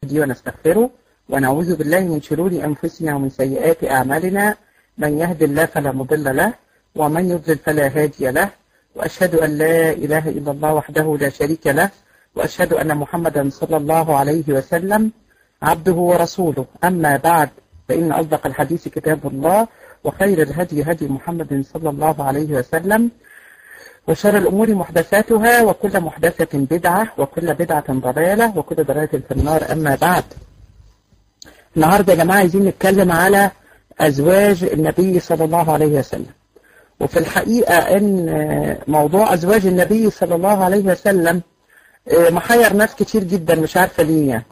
نستهدي ونستغفره ونعوذ بالله من شرور أنفسنا ومن سيئات أعمالنا من يهد الله فلا مضل له ومن يضلل فلا هادي له وأشهد أن لا إله إلا الله وحده لا شريك له وأشهد أن محمدا صلى الله عليه وسلم عبده ورسوله أما بعد فإن أصدق الحديث كتاب الله وخير الهدي هدي محمد صلى الله عليه وسلم وشر الأمور محدثاتها وكل محدثة بدعة وكل بدعة ضلالة وكل ضلالة في النار أما بعد النهاردة يا جماعة عايزين نتكلم على أزواج النبي صلى الله عليه وسلم وفي الحقيقة أن موضوع أزواج النبي صلى الله عليه وسلم محير ناس كتير جدا مش عارفة ليه يعني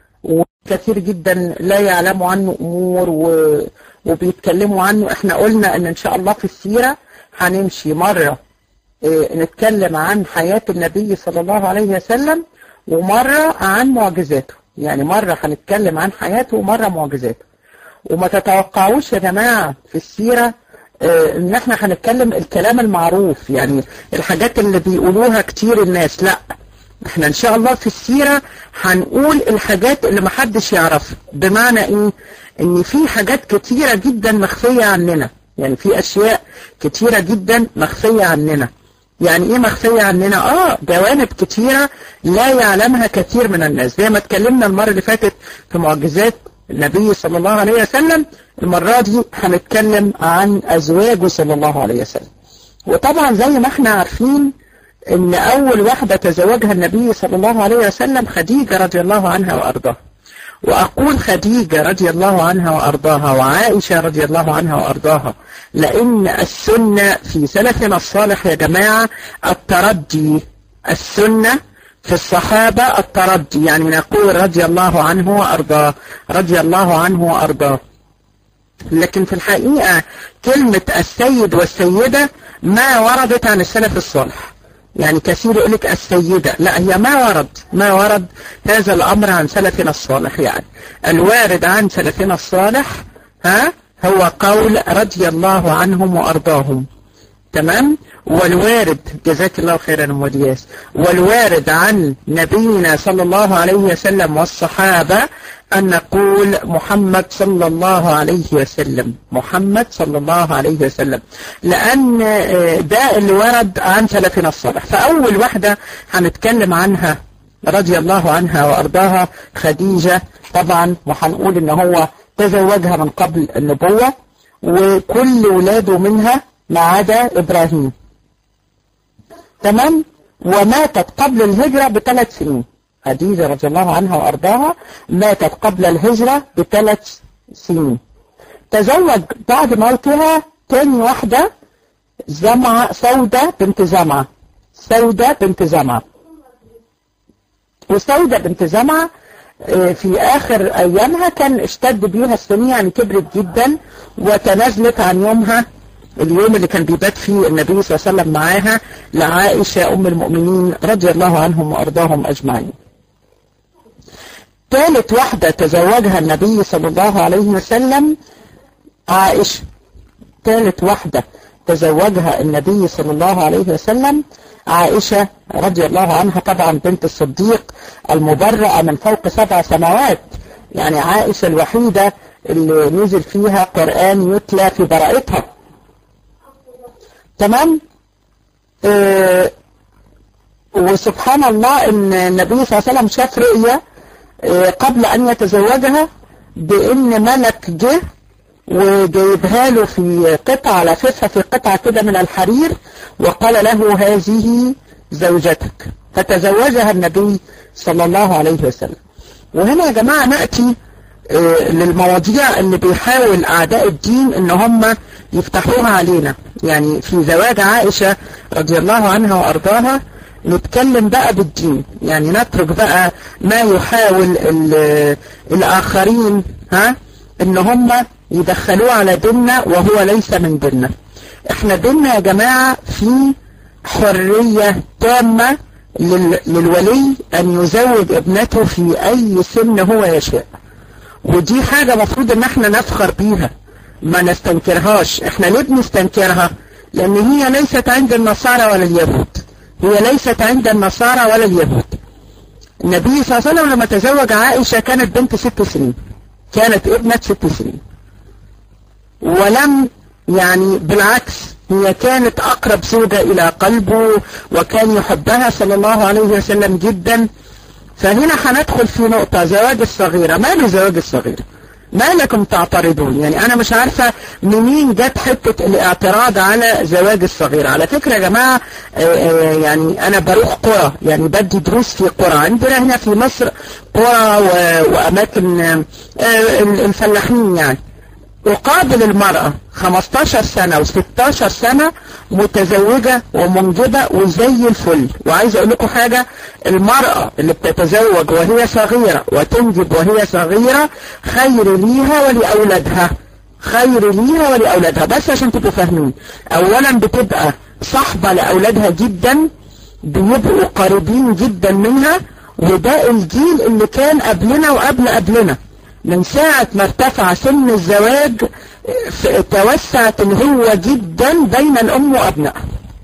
وكثير جدا لا يعلموا عنه أمور و... وبيتكلموا عنه احنا قلنا ان ان شاء الله في السيرة هنمشي مرة اه نتكلم عن حياة النبي صلى الله عليه وسلم ومرة عن معجزاته يعني مرة هنتكلم عن حياته ومرة معجزاته وما تتوقعوش يا جماعة في السيرة اه ان احنا هنتكلم الكلام المعروف يعني الحاجات اللي بيقولوها كتير الناس لا احنا ان شاء الله في السيرة هنقول الحاجات اللي محدش يعرفها بمعنى ايه ان في حاجات كتيرة جدا مخفية عننا يعني في اشياء كتيرة جدا مخفية عننا يعني ايه مخفية عننا اه جوانب كتيرة لا يعلمها كثير من الناس زي ما اتكلمنا المرة اللي فاتت في معجزات النبي صلى الله عليه وسلم المرة دي هنتكلم عن ازواجه صلى الله عليه وسلم وطبعا زي ما احنا عارفين ان اول واحدة تزوجها النبي صلى الله عليه وسلم خديجة رضي الله عنها وارضاها وأقول خديجة رضي الله عنها وأرضاها وعائشة رضي الله عنها وأرضاها لأن السنة في سلفنا الصالح يا جماعة التردي السنة في الصحابة التردي يعني نقول رضي الله عنه وأرضاه رضي الله عنه وأرضاه لكن في الحقيقة كلمة السيد والسيدة ما وردت عن السلف الصالح يعني كثير يقول لك السيدة لا هي ما ورد ما ورد هذا الأمر عن سلفنا الصالح يعني الوارد عن سلفنا الصالح ها هو قول رضي الله عنهم وأرضاهم تمام والوارد جزاك الله خيرا ودياس والوارد عن نبينا صلى الله عليه وسلم والصحابة أن نقول محمد صلى الله عليه وسلم محمد صلى الله عليه وسلم لأن ده اللي ورد عن سلفنا الصالح فأول واحدة هنتكلم عنها رضي الله عنها وأرضاها خديجة طبعا وهنقول إن هو تزوجها من قبل النبوة وكل ولاده منها ما عدا إبراهيم تمام وماتت قبل الهجرة بثلاث سنين خديجة رضي الله عنها وأرضاها ماتت قبل الهجرة بثلاث سنين تزوج بعد موتها تاني واحدة زمعة سودة بنت زمعة سودة بنت زمعة وسودة بنت زمعة في آخر أيامها كان اشتد بيها السنية يعني كبرت جدا وتنازلت عن يومها اليوم اللي كان بيبات فيه النبي صلى الله عليه وسلم معاها لعائشة أم المؤمنين رضي الله عنهم وأرضاهم أجمعين ثالث واحدة تزوجها النبي صلى الله عليه وسلم عائشة ثالث واحدة تزوجها النبي صلى الله عليه وسلم عائشة رضي الله عنها طبعا بنت الصديق المبرأة من فوق سبع سماوات يعني عائشة الوحيدة اللي نزل فيها قرآن يتلى في براءتها تمام آه وسبحان الله ان النبي صلى الله عليه وسلم شاف رؤية آه قبل ان يتزوجها بان ملك جه وجايبها له في قطعة لففها في قطعة كده من الحرير وقال له هذه زوجتك فتزوجها النبي صلى الله عليه وسلم وهنا يا جماعة نأتي آه للمواضيع اللي بيحاول أعداء الدين ان هم يفتحوها علينا يعني في زواج عائشة رضي الله عنها وأرضاها نتكلم بقى بالدين يعني نترك بقى ما يحاول الآخرين ها ان هم يدخلوه على ديننا وهو ليس من ديننا احنا ديننا يا جماعة في حرية تامة للولي ان يزوج ابنته في اي سن هو يشاء ودي حاجة مفروض ان احنا نفخر بيها ما نستنكرهاش احنا ليه بنستنكرها لان هي ليست عند النصارى ولا اليهود هي ليست عند النصارى ولا اليهود النبي صلى الله عليه وسلم لما تزوج عائشة كانت بنت ست سنين كانت ابنة ست سنين ولم يعني بالعكس هي كانت أقرب زوجة إلى قلبه وكان يحبها صلى الله عليه وسلم جدا فهنا هندخل في نقطة زواج الصغيرة ما له زواج الصغيرة ما لكم تعترضون يعني أنا مش عارفة منين جت حتة الاعتراض على زواج الصغيرة على فكرة يا جماعة يعني أنا بروح قرى يعني بدي دروس في قرى عندنا هنا في مصر قرى وأماكن الفلاحين يعني أقابل المرأة 15 سنة و16 سنة متزوجة ومنجبة وزي الفل وعايز أقول لكم حاجة المرأة اللي بتتزوج وهي صغيرة وتنجب وهي صغيرة خير ليها ولأولادها خير ليها ولأولادها بس عشان تبقوا فاهمين أولا بتبقى صحبة لأولادها جدا بيبقوا قريبين جدا منها وده الجيل اللي كان قبلنا وقبل قبلنا من ساعة ما ارتفع سن الزواج توسعت الهوة جدا بين الأم وأبنائها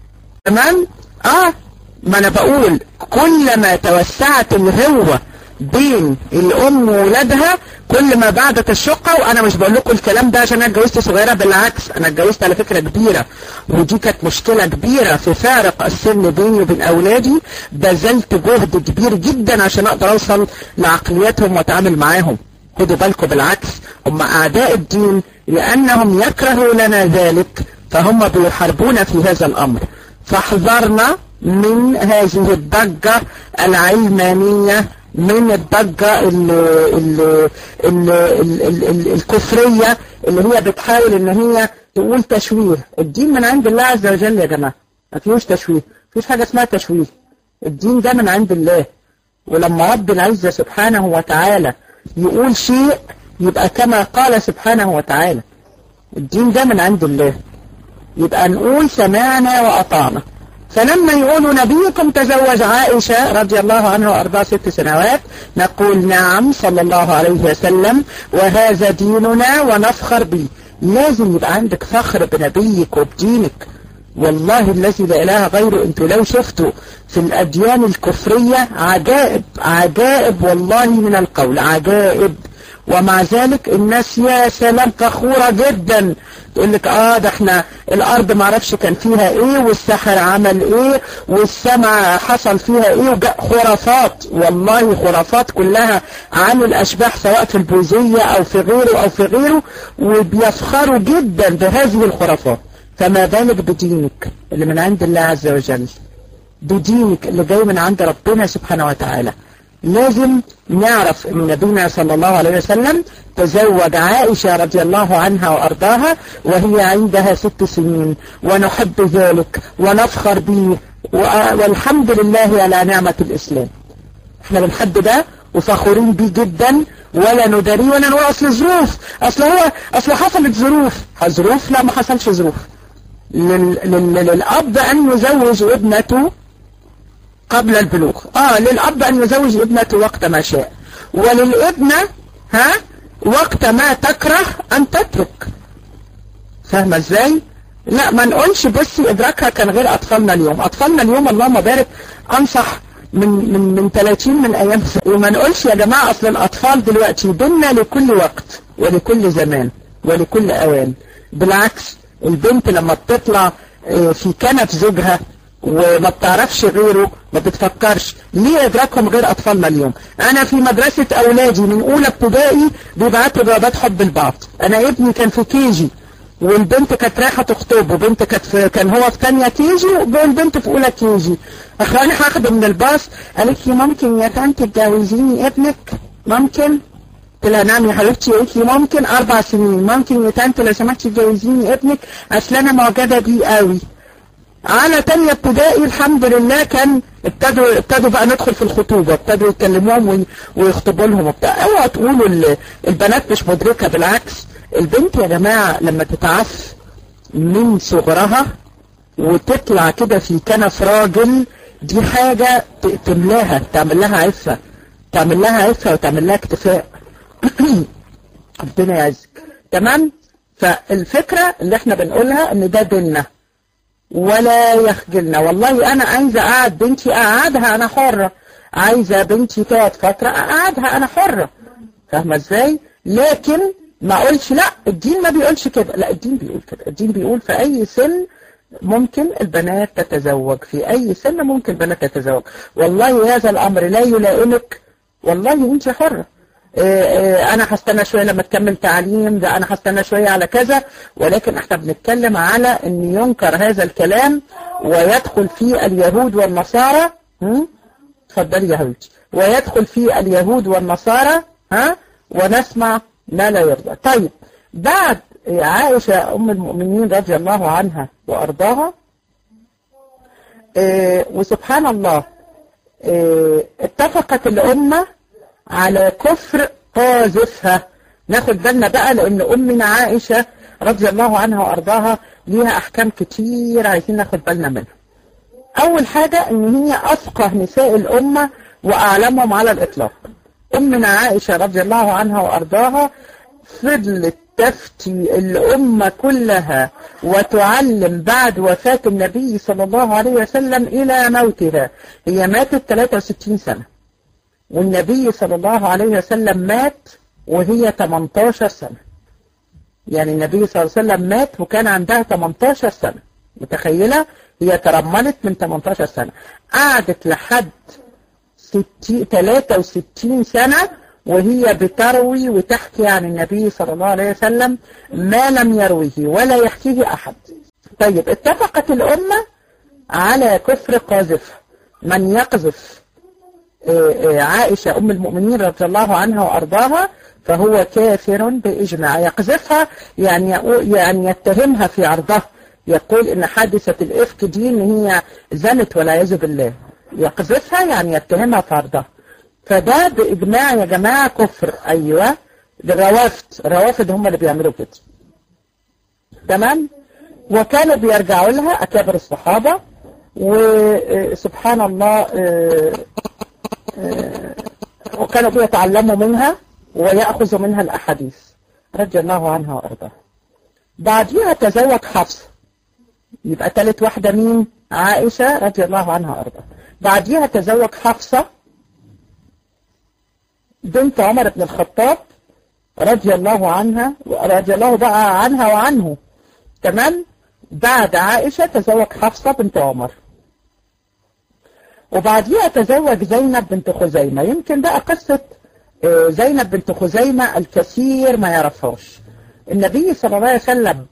تمام؟ آه ما أنا بقول كلما توسعت الهوة بين الأم وولادها كل ما بعدت الشقة وأنا مش بقول لكم الكلام ده عشان أنا اتجوزت صغيرة بالعكس أنا اتجوزت على فكرة كبيرة ودي كانت مشكلة كبيرة في فارق السن بيني وبين أولادي بذلت جهد كبير جدا عشان أقدر أوصل لعقلياتهم وأتعامل معاهم خدوا بالكم بالعكس هم أعداء الدين لأنهم يكرهوا لنا ذلك فهم بيحاربون في هذا الأمر فاحذرنا من هذه الضجة العلمانية من الضجة ال ال ال ال ال ال الكفرية اللي هي بتحاول ان هي تقول تشويه الدين من عند الله عز وجل يا جماعة ما فيهوش تشويه مفيش حاجة اسمها تشويه الدين ده من عند الله ولما رب العزة سبحانه وتعالى يقول شيء يبقى كما قال سبحانه وتعالى الدين ده من عند الله يبقى نقول سمعنا وأطعنا فلما يقولوا نبيكم تزوج عائشة رضي الله عنها وأرضاها ست سنوات نقول نعم صلى الله عليه وسلم وهذا ديننا ونفخر به لازم يبقى عندك فخر بنبيك وبدينك والله الذي لا إله غيره انتوا لو شفتوا في الأديان الكفرية عجائب عجائب والله من القول عجائب ومع ذلك الناس يا سلام فخورة جدا تقول لك اه ده احنا الارض ما عرفش كان فيها ايه والسحر عمل ايه والسماء حصل فيها ايه وجاء خرافات والله خرافات كلها عن الاشباح سواء في البوذية او في غيره او في غيره وبيفخروا جدا بهذه الخرافات فما بالك بدينك اللي من عند الله عز وجل بدينك اللي جاي من عند ربنا سبحانه وتعالى لازم نعرف ان نبينا صلى الله عليه وسلم تزوج عائشة رضي الله عنها وارضاها وهي عندها ست سنين ونحب ذلك ونفخر به والحمد لله على نعمة الاسلام احنا بنحب ده وفخورين بيه جدا ولا نداريه ولا نقول اصل ظروف اصل هو اصل حصلت ظروف ظروف لا ما حصلش ظروف لل... لل... للاب ان يزوج ابنته قبل البلوغ اه للأب أن يزوج ابنته وقت ما شاء وللابنة ها وقت ما تكره أن تترك فاهمة ازاي لا ما نقولش بصي إدراكها كان غير أطفالنا اليوم أطفالنا اليوم اللهم بارك أنصح من من من 30 من أيام وما نقولش يا جماعة أصل الأطفال دلوقتي بينا لكل وقت ولكل زمان ولكل أوان بالعكس البنت لما بتطلع في كنف زوجها وما بتعرفش غيره ما بتفكرش ليه ادراكهم غير اطفالنا اليوم انا في مدرسة اولادي من اولى ابتدائي بيبعتوا جوابات حب البعض انا ابني كان في كيجي والبنت كانت رايحه تخطب وبنت كانت في كان هو في ثانيه كيجي والبنت في اولى كيجي اخواني هاخده من الباص قالت لي ممكن يا طنط تجوزيني ابنك ممكن قلت لها نعم يا حبيبتي قالت لي ممكن اربع سنين ممكن يا طنط لو سمحتي تجوزيني ابنك اصل انا معجبه بيه قوي على تانية ابتدائي الحمد لله كان ابتدوا ابتدوا بقى ندخل في الخطوبة ابتدوا يكلموهم ويخطبوا لهم وبتاع اوعوا تقولوا البنات مش مدركة بالعكس البنت يا جماعة لما تتعف من صغرها وتطلع كده في كنف راجل دي حاجة تملاها تعمل لها عفة تعمل لها عفة وتعمل لها اكتفاء ربنا يعزك تمام فالفكرة اللي احنا بنقولها ان ده ديننا ولا يخجلنا والله انا عايزه اقعد بنتي اقعدها انا حرة عايزة بنتي تقعد فترة أقعدها أنا حرة فاهمة إزاي لكن ما أقولش لا الدين ما بيقولش كده لا الدين بيقول كده الدين بيقول في أي سن ممكن البنات تتزوج في أي سن ممكن البنات تتزوج والله هذا الأمر لا يلائمك والله أنت حرة انا هستنى شوية لما تكمل تعليم ده انا هستنى شوية على كذا ولكن احنا بنتكلم على ان ينكر هذا الكلام ويدخل فيه اليهود والنصارى اتفضلي يا هوتي ويدخل فيه اليهود والنصارى ها ونسمع ما لا يرضى طيب بعد عائشة ام المؤمنين رضي الله عنها وارضاها اه وسبحان الله اه اتفقت الامه على كفر قاذفها ناخد بالنا بقى لان امنا عائشة رضي الله عنها وارضاها ليها احكام كتير عايزين ناخد بالنا منها اول حاجة ان هي افقه نساء الامة واعلمهم على الاطلاق امنا عائشة رضي الله عنها وارضاها فضلت تفتي الامة كلها وتعلم بعد وفاة النبي صلى الله عليه وسلم الى موتها هي ماتت 63 سنة والنبي صلى الله عليه وسلم مات وهي 18 سنة يعني النبي صلى الله عليه وسلم مات وكان عندها 18 سنة متخيلة هي ترملت من 18 سنة قعدت لحد 60 63 سنة وهي بتروي وتحكي عن النبي صلى الله عليه وسلم ما لم يرويه ولا يحكيه أحد طيب اتفقت الأمة على كفر قاذف من يقذف عائشة أم المؤمنين رضي الله عنها وأرضاها فهو كافر بإجماع يقذفها يعني يعني يتهمها في عرضها يقول إن حادثة الإفك دي إن هي زنت والعياذ بالله يقذفها يعني يتهمها في عرضها فده بإجماع يا جماعة كفر أيوة الروافد الروافد هم اللي بيعملوا كده تمام وكانوا بيرجعوا لها أكابر الصحابة وسبحان الله وكانوا بيتعلموا منها ويأخذوا منها الأحاديث رضي الله عنها وأرضاها بعديها تزوج حفصة يبقى ثالث واحدة مين عائشة رضي الله عنها وأرضاها بعديها تزوج حفصة بنت عمر بن الخطاب رضي الله عنها رضي الله بقى عنها وعنه تمام بعد عائشة تزوج حفصة بنت عمر وبعديها تزوج زينب بنت خزيمة يمكن بقى قصة زينب بنت خزيمة الكثير ما يعرفهاش النبي صلى الله عليه وسلم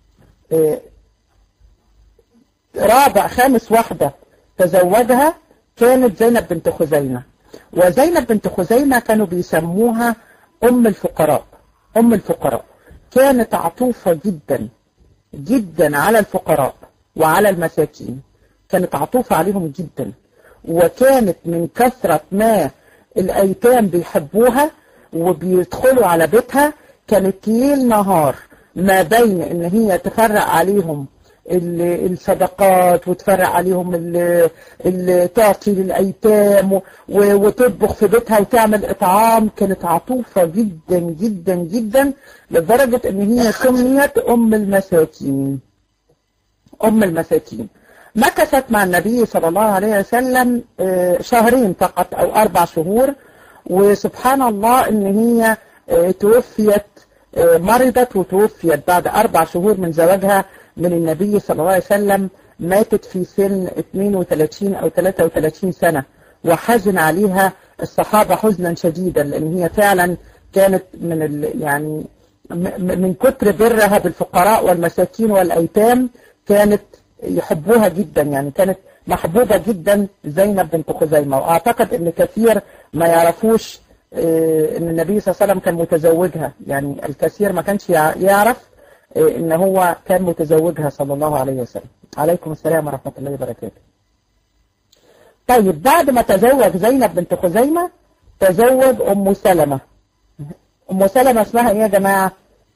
رابع خامس واحدة تزوجها كانت زينب بنت خزيمة وزينب بنت خزيمة كانوا بيسموها أم الفقراء أم الفقراء كانت عطوفة جدا جدا على الفقراء وعلى المساكين كانت عطوفة عليهم جدا وكانت من كثرة ما الأيتام بيحبوها وبيدخلوا على بيتها كانت ليل نهار ما بين ان هي تفرق عليهم الصدقات وتفرق عليهم اللي تعطي للأيتام وتطبخ في بيتها وتعمل إطعام كانت عطوفة جدا جدا جدا لدرجة ان هي سميت أم المساكين أم المساكين مكثت مع النبي صلى الله عليه وسلم شهرين فقط أو أربع شهور وسبحان الله ان هي توفيت مرضت وتوفيت بعد أربع شهور من زواجها من النبي صلى الله عليه وسلم ماتت في سن 32 أو 33 سنة وحزن عليها الصحابة حزنا شديدا لأن هي فعلا كانت من ال يعني من كتر برها بالفقراء والمساكين والأيتام كانت يحبوها جدا يعني كانت محبوبة جدا زينب بنت خزيمة وأعتقد أن كثير ما يعرفوش ان النبي صلى الله عليه وسلم كان متزوجها يعني الكثير ما كانش يعرف ان هو كان متزوجها صلى الله عليه وسلم عليكم السلام ورحمة الله وبركاته طيب بعد ما تزوج زينب بنت خزيمة تزوج ام سلمة ام سلمة اسمها ايه يا جماعة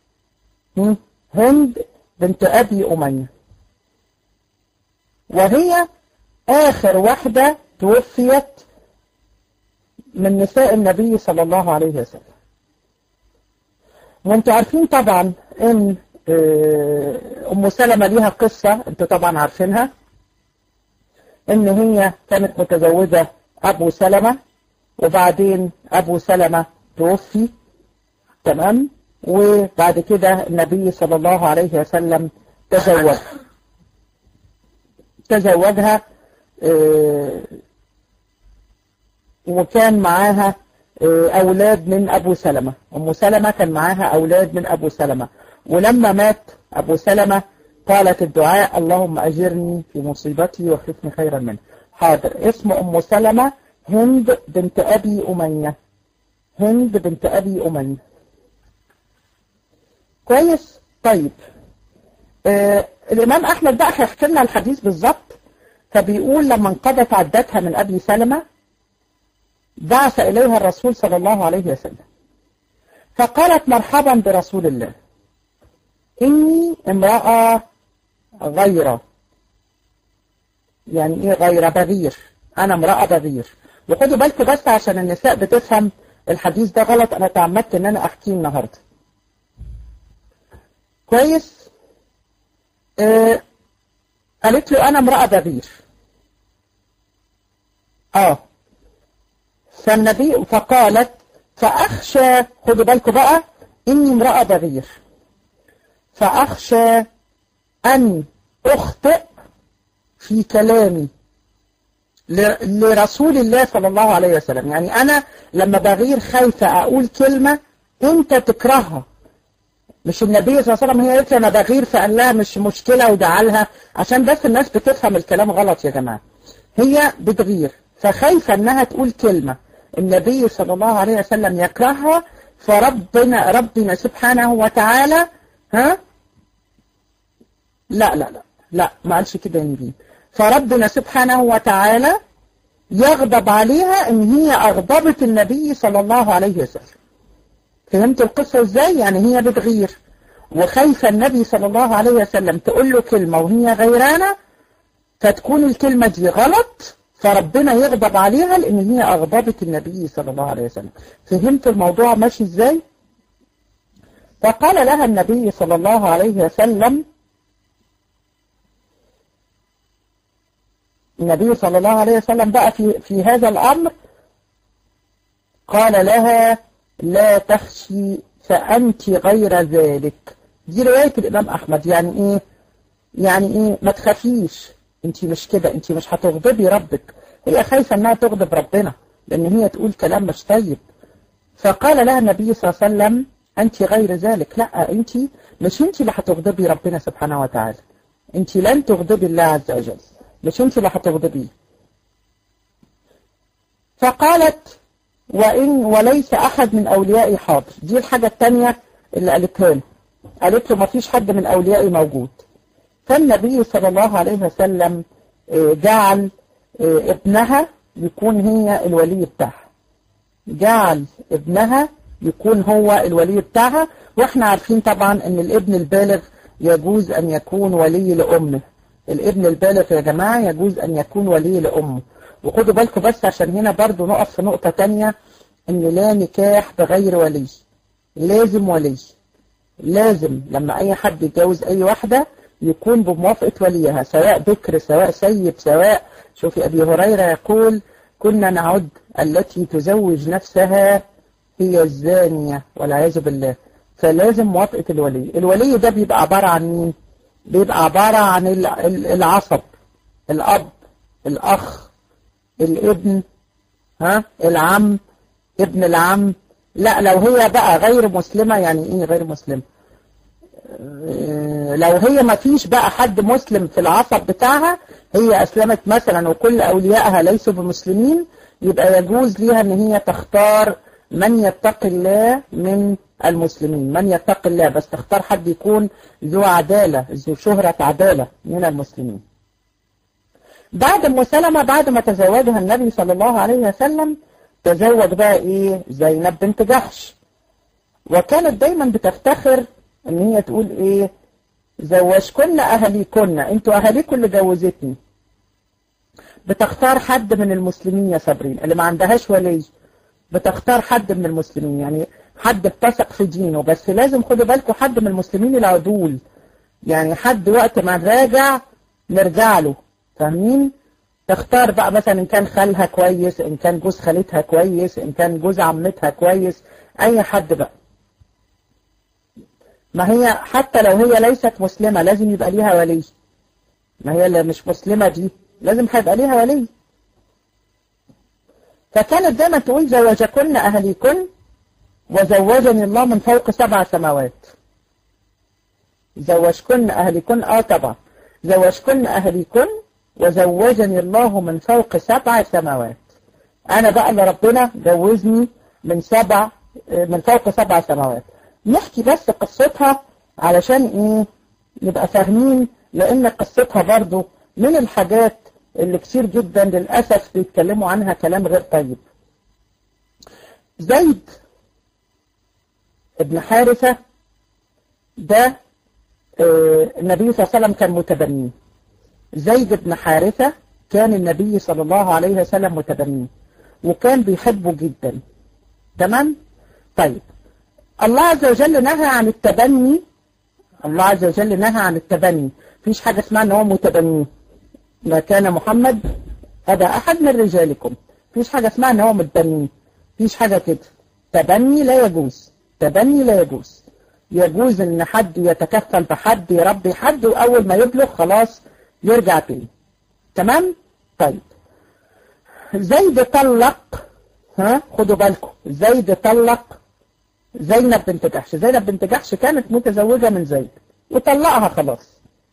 هند بنت ابي امية وهي اخر واحدة توفيت من نساء النبي صلى الله عليه وسلم وانتوا عارفين طبعا ان ام سلمة ليها قصة انتوا طبعا عارفينها ان هي كانت متزوجة أبو سلمة وبعدين أبو سلمة توفي تمام وبعد كده النبي صلى الله عليه وسلم تزوج تزوجها آه، وكان معاها آه، أولاد من أبو سلمة أم سلمة كان معاها أولاد من أبو سلمة ولما مات أبو سلمة قالت الدعاء اللهم أجرني في مصيبتي واخلفني خيرا منه حاضر اسم أم سلمة هند بنت أبي أمية هند بنت أبي أمية كويس طيب آه الإمام أحمد بقى هيحكي لنا الحديث بالظبط فبيقول لما انقضت عدتها من أبي سلمة بعث إليها الرسول صلى الله عليه وسلم فقالت مرحبا برسول الله إني امرأة غيرة يعني إيه غيرة بغير أنا امرأة بغير وخدوا بالكم بس عشان النساء بتفهم الحديث ده غلط أنا تعمدت إن أنا أحكيه النهاردة كويس آه قالت له أنا امرأة بغير آه فالنبي فقالت فأخشى خدوا بالكم بقى إني امرأة بغير فأخشى أن أخطئ في كلامي لرسول الله صلى الله عليه وسلم يعني أنا لما بغير خايفة أقول كلمة أنت تكرهها مش النبي صلى الله عليه وسلم هي قالت أنا بغير فقال لها مش مشكلة ودعالها عشان بس الناس بتفهم الكلام غلط يا جماعة هي بتغير فخايفة أنها تقول كلمة النبي صلى الله عليه وسلم يكرهها فربنا ربنا سبحانه وتعالى ها لا لا لا لا ما قالش كده يا نبي فربنا سبحانه وتعالى يغضب عليها ان هي اغضبت النبي صلى الله عليه وسلم فهمت القصة ازاي يعني هي بتغير وخايفة النبي صلى الله عليه وسلم تقول له كلمة وهي غيرانة فتكون الكلمة دي غلط فربنا يغضب عليها لان هي اغضبت النبي صلى الله عليه وسلم فهمت الموضوع ماشي ازاي فقال لها النبي صلى الله عليه وسلم النبي صلى الله عليه وسلم بقى في, في هذا الأمر قال لها لا تخشي فأنت غير ذلك دي رواية الإمام أحمد يعني إيه يعني إيه ما تخافيش أنت مش كده أنت مش هتغضبي ربك هي خايفة أنها تغضب ربنا لأن هي تقول كلام مش طيب فقال لها النبي صلى الله عليه وسلم أنت غير ذلك لا أنت مش أنت اللي هتغضبي ربنا سبحانه وتعالى أنت لن تغضبي الله عز وجل مش أنت اللي هتغضبيه فقالت وإن وليس أحد من أوليائي حاضر دي الحاجة الثانية اللي قالتها له قالت له ما فيش حد من أوليائي موجود فالنبي صلى الله عليه وسلم جعل ابنها يكون هي الولي بتاعها جعل ابنها يكون هو الولي بتاعها واحنا عارفين طبعا ان الابن البالغ يجوز ان يكون ولي لأمه الابن البالغ يا جماعة يجوز ان يكون ولي لأمه وخدوا بالكم بس عشان هنا برضو نقف في نقطة تانية ان لا نكاح بغير ولي لازم ولي لازم لما اي حد يتجوز اي واحدة يكون بموافقة وليها سواء بكر سواء سيب سواء شوفي ابي هريرة يقول كنا نعد التي تزوج نفسها هي الزانية والعياذ بالله فلازم موافقة الولي الولي ده بيبقى عبارة عن مين بيبقى عبارة عن العصب الأب الأخ الابن ها العم ابن العم لا لو هي بقى غير مسلمة يعني ايه غير مسلمة لو هي ما فيش بقى حد مسلم في العصب بتاعها هي أسلمت مثلا وكل أوليائها ليسوا بمسلمين يبقى يجوز ليها ان هي تختار من يتقي الله من المسلمين من يتقي الله بس تختار حد يكون ذو عدالة ذو شهرة عدالة من المسلمين بعد ام سلمة بعد ما تزوجها النبي صلى الله عليه وسلم تزوج بقى ايه زينب بنت جحش وكانت دايما بتفتخر ان هي تقول ايه زوجكن اهاليكن انتوا اهاليكم اللي جوزتني بتختار حد من المسلمين يا صابرين اللي ما عندهاش ولي بتختار حد من المسلمين يعني حد بتثق في دينه بس لازم خدوا بالكم حد من المسلمين العدول يعني حد وقت ما نراجع نرجع له فاهمين تختار بقى مثلا ان كان خالها كويس ان كان جوز خالتها كويس ان كان جوز عمتها كويس اي حد بقى ما هي حتى لو هي ليست مسلمة لازم يبقى ليها ولي ما هي اللي مش مسلمة دي لازم هيبقى ليها ولي فكانت دايما تقول زوجكن أهليكن وزوجني الله من فوق سبع سماوات زوجكن أهلكن آه طبعا زوجكن أهلكن وزوجني الله من فوق سبع سماوات أنا بقى اللي ربنا جوزني من سبع من فوق سبع سماوات نحكي بس قصتها علشان إيه نبقى فاهمين لأن قصتها برضو من الحاجات اللي كتير جدا للأسف بيتكلموا عنها كلام غير طيب زيد ابن حارثة ده النبي صلى الله عليه وسلم كان متبنيه زيد بن حارثة كان النبي صلى الله عليه وسلم متبنيه وكان بيحبه جدا تمام طيب الله عز وجل نهى عن التبني الله عز وجل نهى عن التبني فيش حاجة اسمها ان هو متبنيه ما كان محمد أبا أحد من رجالكم فيش حاجة اسمها ان هو متبنيه فيش حاجة كده تبني لا يجوز تبني لا يجوز يجوز ان حد يتكفل بحد يربي حد واول ما يبلغ خلاص يرجع تاني تمام طيب زيد طلق ها خدوا بالكم زيد طلق زينب بنت جحش زينب بنت جحش كانت متزوجة من زيد وطلقها خلاص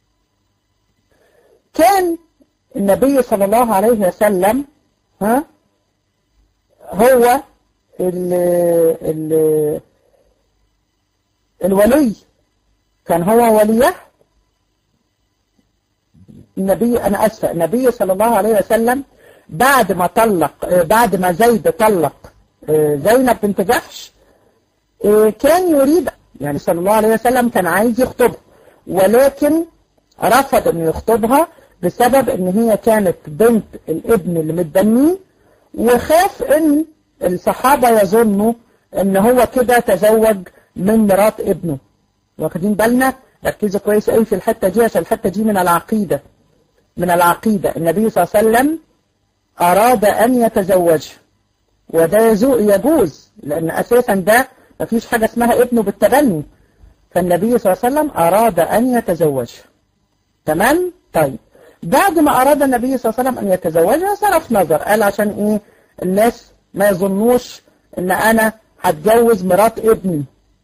كان النبي صلى الله عليه وسلم ها هو ال ال الولي كان هو وليه النبي أنا أسفة النبي صلى الله عليه وسلم بعد ما طلق بعد ما زيد طلق زينب بنت جحش كان يريد يعني صلى الله عليه وسلم كان عايز يخطبها ولكن رفض انه يخطبها بسبب ان هي كانت بنت الابن اللي متبنيه وخاف ان الصحابة يظنوا ان هو كده تزوج من مرات ابنه واخدين بالنا ركزوا كويس قوي في الحتة دي عشان الحتة دي من العقيدة من العقيدة النبي صلى الله عليه وسلم أراد أن يتزوج وده يجوز لأن أساسا ده مفيش حاجة اسمها ابنه بالتبني فالنبي صلى الله عليه وسلم أراد أن يتزوج تمام طيب بعد ما أراد النبي صلى الله عليه وسلم أن يتزوجها صرف نظر قال عشان إيه الناس ما يظنوش إن أنا هتجوز مرات ابني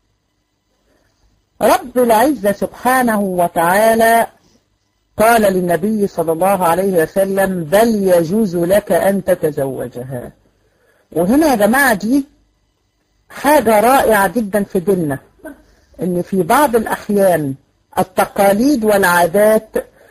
رب العزة سبحانه وتعالى قال للنبي صلى الله عليه وسلم بل يجوز لك أن تتزوجها وهنا يا جماعة دي حاجة رائعة جدا في ديننا ان في بعض الأحيان التقاليد والعادات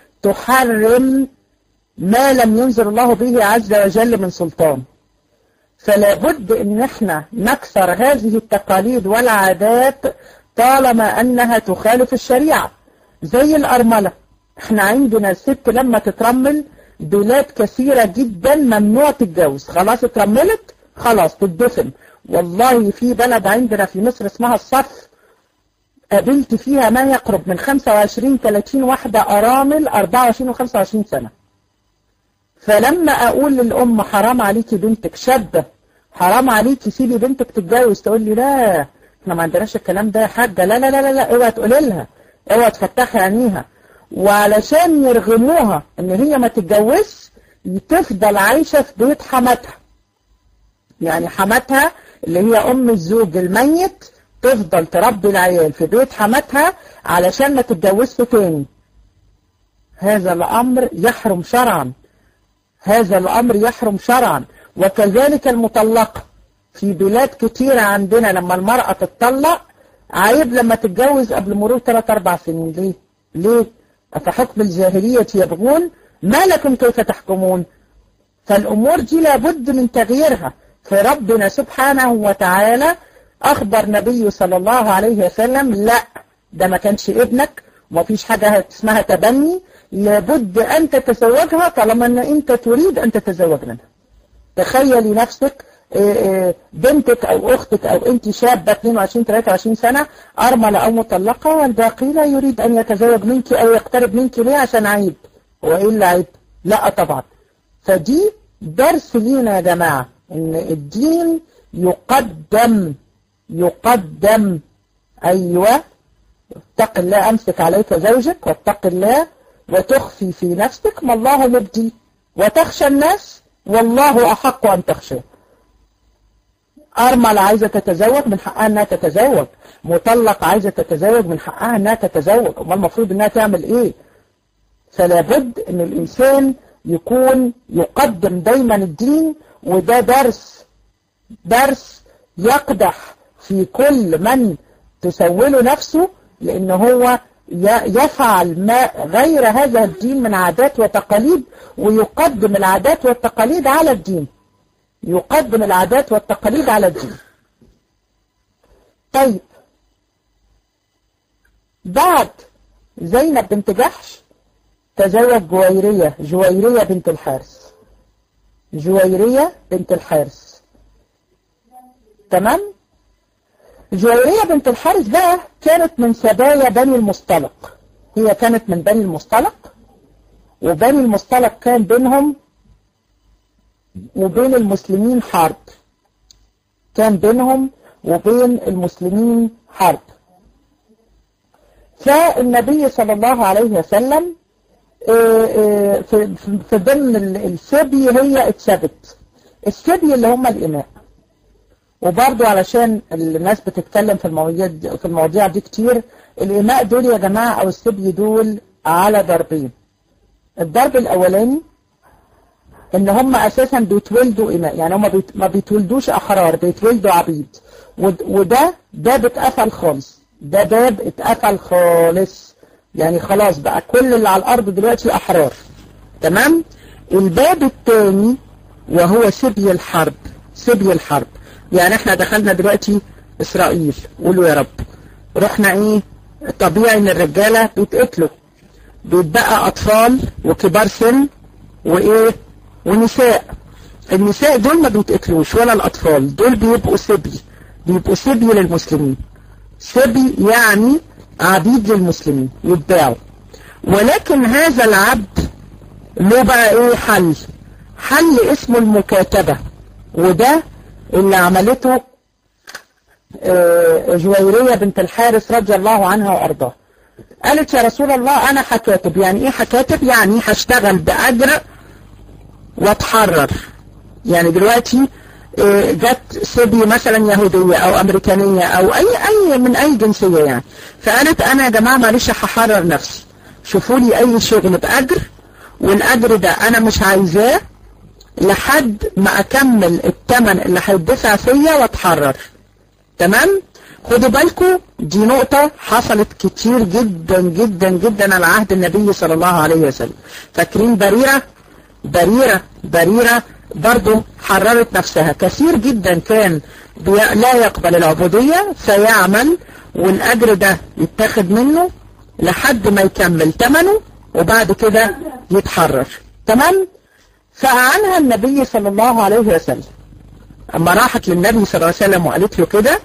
تحرم ما لم ينزل الله به عز وجل من سلطان فلا بد ان احنا نكسر هذه التقاليد والعادات طالما انها تخالف الشريعة زي الارملة احنا عندنا الست لما تترمل بلاد كثيرة جدا ممنوع تتجوز خلاص اترملت خلاص تدفن والله في بلد عندنا في مصر اسمها الصف قابلت فيها ما يقرب من 25 30 واحدة أرامل 24 و 25 سنة فلما أقول للأم حرام عليكي بنتك شابة حرام عليكي سيبي بنتك تتجوز تقول لي لا احنا ما عندناش الكلام ده يا حاجة لا لا لا لا, لا اوعى تقولي لها اوعى تفتحي عينيها وعلشان يرغموها ان هي ما تتجوزش تفضل عايشة في بيت حماتها يعني حماتها اللي هي ام الزوج الميت تفضل تربي العيال في بيت حماتها علشان ما تتجوزش تاني هذا الامر يحرم شرعا هذا الامر يحرم شرعا وكذلك المطلقة في بلاد كتيرة عندنا لما المرأة تتطلق عيب لما تتجوز قبل مرور 3 4 سنين ليه ليه أفحكم الجاهلية يبغون ما لكم كيف تحكمون فالأمور دي لابد من تغييرها فربنا سبحانه وتعالى أخبر نبيه صلى الله عليه وسلم لا ده ما كانش ابنك وما فيش حاجة اسمها تبني لابد أن تتزوجها طالما أن أنت تريد أن تتزوج منها تخيلي نفسك بنتك أو أختك أو أنت شابة 22 23 سنة أرملة أو مطلقة والباقي لا يريد أن يتزوج منك أو يقترب منك ليه عشان عيب هو إيه اللي عيب لا طبعا فدي درس لينا يا جماعة ان الدين يقدم يقدم ايوه اتق الله امسك عليك زوجك واتق الله وتخفي في نفسك ما الله مبدي وتخشى الناس والله احق ان تخشى أرمل عايزة تتزوج من حقها أنها تتزوج مطلق عايزة تتزوج من حقها أنها تتزوج أما المفروض أنها تعمل إيه فلا بد أن الإنسان يكون يقدم دايما الدين وده درس درس يقدح في كل من تسوله نفسه لأن هو يفعل ما غير هذا الدين من عادات وتقاليد ويقدم العادات والتقاليد على الدين يقدم العادات والتقاليد على الدين طيب بعد زينب بنت جحش تزوج جويرية جويرية بنت الحارس جويرية بنت الحارس تمام جويرية بنت الحارس بقى كانت من سبايا بني المصطلق هي كانت من بني المصطلق وبني المصطلق كان بينهم وبين المسلمين حرب كان بينهم وبين المسلمين حرب فالنبي صلى الله عليه وسلم في ضمن السبي هي اتثبت السبي اللي هم الإماء وبرضو علشان الناس بتتكلم في المواضيع دي في المواضيع دي كتير الإماء دول يا جماعة أو السبي دول على ضربين الضرب الأولاني ان هم اساسا بيتولدوا اماء يعني هم بيت ما بيتولدوش احرار بيتولدوا عبيد وده باب اتقفل خالص ده باب اتقفل خالص يعني خلاص بقى كل اللي على الارض دلوقتي احرار تمام الباب الثاني وهو سبي الحرب سبي الحرب يعني احنا دخلنا دلوقتي اسرائيل قولوا يا رب رحنا ايه طبيعي ان الرجاله بيتقتلوا بيتبقى اطفال وكبار سن وايه ونساء النساء دول ما بيتقتلوش ولا الأطفال دول بيبقوا سبي بيبقوا سبي للمسلمين سبي يعني عبيد للمسلمين يتباعوا ولكن هذا العبد له بقى ايه حل حل اسمه المكاتبة وده اللي عملته جويرية بنت الحارس رضي الله عنها وارضاها قالت يا رسول الله انا حكاتب يعني ايه حكاتب يعني هشتغل بأجر واتحرر يعني دلوقتي جت سبي مثلا يهودية او امريكانية او اي اي من اي جنسية يعني فقالت انا يا جماعة معلش هحرر نفسي شوفوا لي اي شغل باجر والاجر ده انا مش عايزاه لحد ما اكمل الثمن اللي هيدفع فيا واتحرر تمام خدوا بالكم دي نقطة حصلت كتير جدا جدا جدا على عهد النبي صلى الله عليه وسلم فاكرين بريرة بريرة بريرة برضو حررت نفسها كثير جدا كان لا يقبل العبودية فيعمل والأجر ده يتاخد منه لحد ما يكمل ثمنه وبعد كده يتحرر تمام فأعنها النبي صلى الله عليه وسلم أما راحت للنبي صلى الله عليه وسلم وقالت له كده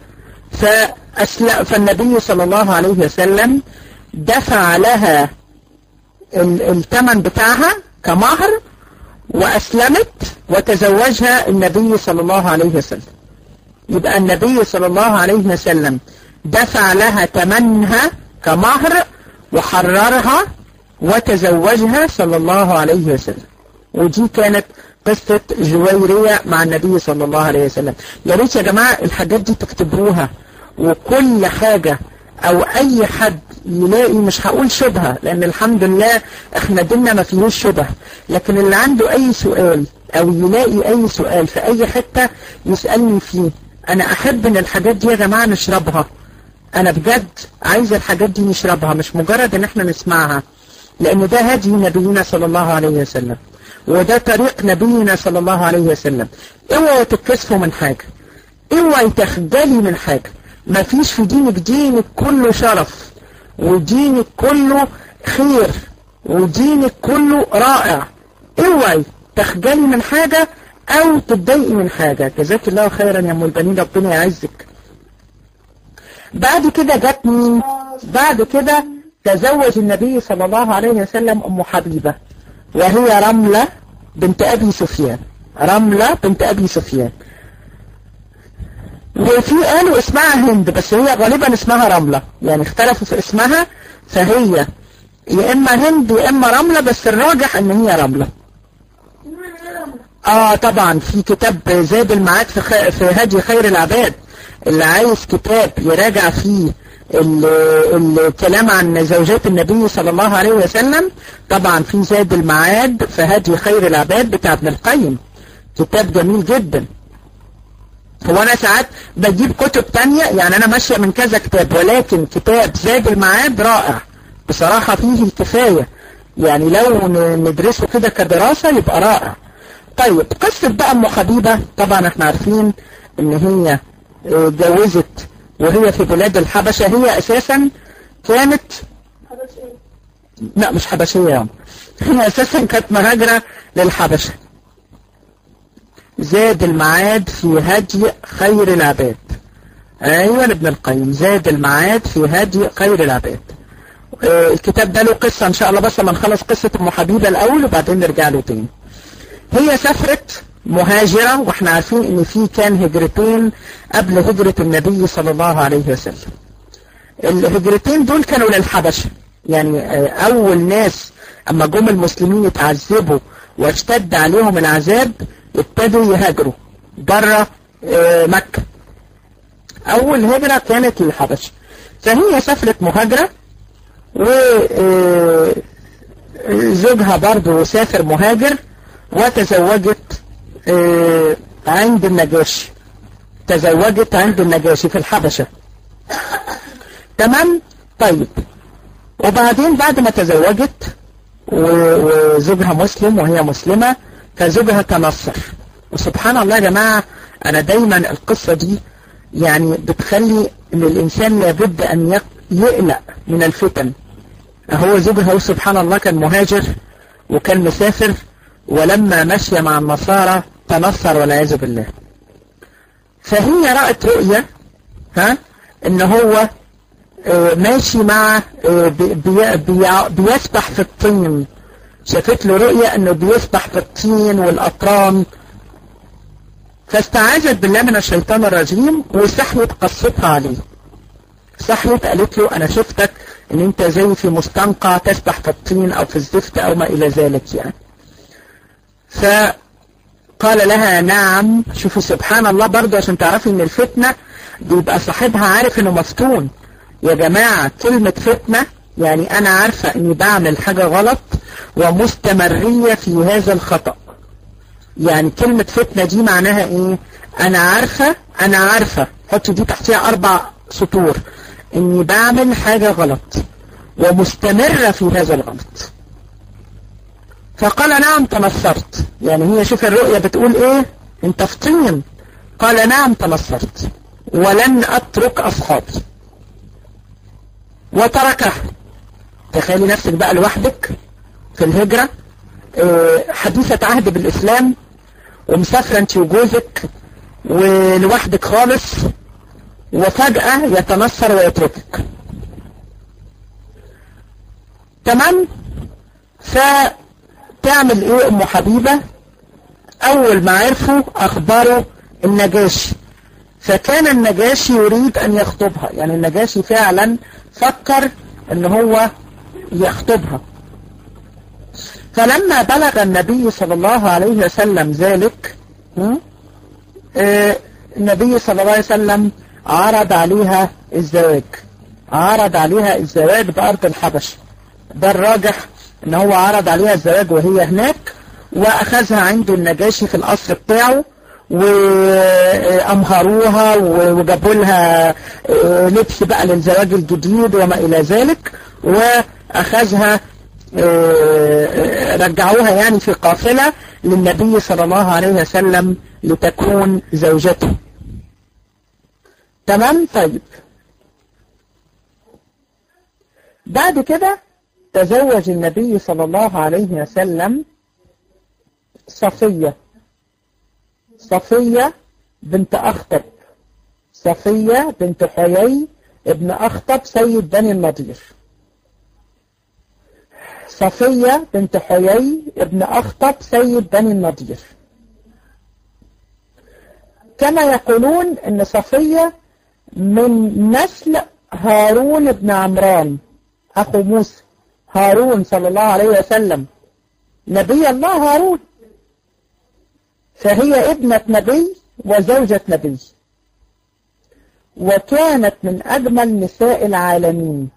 فالنبي صلى الله عليه وسلم دفع لها الثمن بتاعها كمهر وأسلمت وتزوجها النبي صلى الله عليه وسلم يبقى النبي صلى الله عليه وسلم دفع لها تمنها كمهر وحررها وتزوجها صلى الله عليه وسلم ودي كانت قصة جويرية مع النبي صلى الله عليه وسلم يا ريت يا جماعة الحاجات دي تكتبوها وكل حاجة او اي حد يلاقي مش هقول شبهة لان الحمد لله احنا ديننا ما فيهوش شبه لكن اللي عنده اي سؤال او يلاقي اي سؤال في اي حتة يسألني فيه انا احب ان الحاجات دي يا جماعة نشربها انا بجد عايز الحاجات دي نشربها مش مجرد ان احنا نسمعها لان ده هدي نبينا صلى الله عليه وسلم وده طريق نبينا صلى الله عليه وسلم اوعوا تتكسفوا من حاجة اوعوا تخجلي من حاجة ما فيش في دينك دينك كله شرف ودينك كله خير ودينك كله رائع اوعي تخجلي من حاجة او تتضايقي من حاجة جزاك الله خيرا يا ام البنين ربنا يعزك بعد كده جت مين بعد كده تزوج النبي صلى الله عليه وسلم ام حبيبة وهي رملة بنت أبي سفيان رملة بنت أبي سفيان وفي قالوا اسمها هند بس هي غالبا اسمها رملة يعني اختلفوا في اسمها فهي يا اما هند يا اما رملة بس الراجح ان هي رملة اه طبعا في كتاب زاد المعاد في, خ... في هدي خير العباد اللي عايز كتاب يراجع فيه الكلام عن زوجات النبي صلى الله عليه وسلم طبعا في زاد المعاد في هدي خير العباد بتاع ابن القيم كتاب جميل جدا هو انا ساعات بجيب كتب تانية يعني انا ماشية من كذا كتاب ولكن كتاب زاد المعاد رائع بصراحة فيه الكفاية يعني لو ندرسه كده كدراسة يبقى رائع طيب قصة بقى ام حبيبة طبعا احنا عارفين ان هي جوزت وهي في بلاد الحبشة هي اساسا كانت لا مش حبشية يعني هي اساسا كانت مهاجرة للحبشة زاد المعاد في هدي خير العباد ايوه ابن القيم زاد المعاد في هدي خير العباد آه الكتاب ده له قصة ان شاء الله بس لما نخلص قصة ام حبيبة الاول وبعدين نرجع له تاني هي سافرت مهاجرة واحنا عارفين ان في كان هجرتين قبل هجرة النبي صلى الله عليه وسلم الهجرتين دول كانوا للحبشة يعني آه اول ناس اما جم المسلمين اتعذبوا واشتد عليهم العذاب ابتدوا يهاجروا بره مكة اول هجرة كانت للحبشة فهي سافرت مهاجرة وزوجها برضو سافر مهاجر وتزوجت عند النجاشي تزوجت عند النجاشي في الحبشة تمام طيب وبعدين بعد ما تزوجت وزوجها مسلم وهي مسلمة فزوجها تنصر وسبحان الله يا جماعة أنا دايما القصة دي يعني بتخلي ان الإنسان لابد أن يقلق من الفتن هو زوجها سبحان الله كان مهاجر وكان مسافر ولما مشي مع النصارى تنصر والعياذ بالله فهي رأت رؤية ها ان هو ماشي مع بي بي بيسبح في الطين شافت له رؤية انه بيسبح في الطين والاطران فاستعاذت بالله من الشيطان الرجيم وسحوت قصتها عليه سحوت قالت له انا شفتك ان انت زي في مستنقع تسبح في الطين او في الزفت او ما الى ذلك يعني فقال لها نعم شوفوا سبحان الله برضه عشان تعرفي ان الفتنة بيبقى صاحبها عارف انه مفتون يا جماعة كلمة فتنة يعني انا عارفة اني بعمل حاجة غلط ومستمرية في هذا الخطأ يعني كلمة فتنة دي معناها ايه انا عارفة انا عارفة حط دي تحتها اربع سطور اني بعمل حاجة غلط ومستمرة في هذا الغلط فقال نعم تنصرت يعني هي شوف الرؤية بتقول ايه انت في طين قال نعم تنصرت ولن اترك اصحابي وتركه تخيلي نفسك بقى لوحدك في الهجرة حديثة عهد بالإسلام ومسافرة انت وجوزك ولوحدك خالص وفجأة يتنصر ويتركك تمام فتعمل ايه ام حبيبة اول ما عرفوا اخبروا النجاشي فكان النجاشي يريد ان يخطبها يعني النجاشي فعلا فكر ان هو يخطبها فلما بلغ النبي صلى الله عليه وسلم ذلك النبي صلى الله عليه وسلم عرض عليها الزواج عرض عليها الزواج بأرض الحبش ده الراجح ان هو عرض عليها الزواج وهي هناك واخذها عنده النجاشي في القصر بتاعه وامهروها وجابوا لها لبس بقى للزواج الجديد وما الى ذلك واخذها رجعوها يعني في قافلة للنبي صلى الله عليه وسلم لتكون زوجته تمام طيب بعد كده تزوج النبي صلى الله عليه وسلم صفية صفية بنت أخطب صفية بنت حيي ابن أخطب سيد بني النضير صفية بنت حيي ابن أخطب سيد بني النضير كما يقولون ان صفية من نسل هارون بن عمران أخو موسى هارون صلى الله عليه وسلم نبي الله هارون فهي ابنة نبي وزوجة نبي وكانت من أجمل نساء العالمين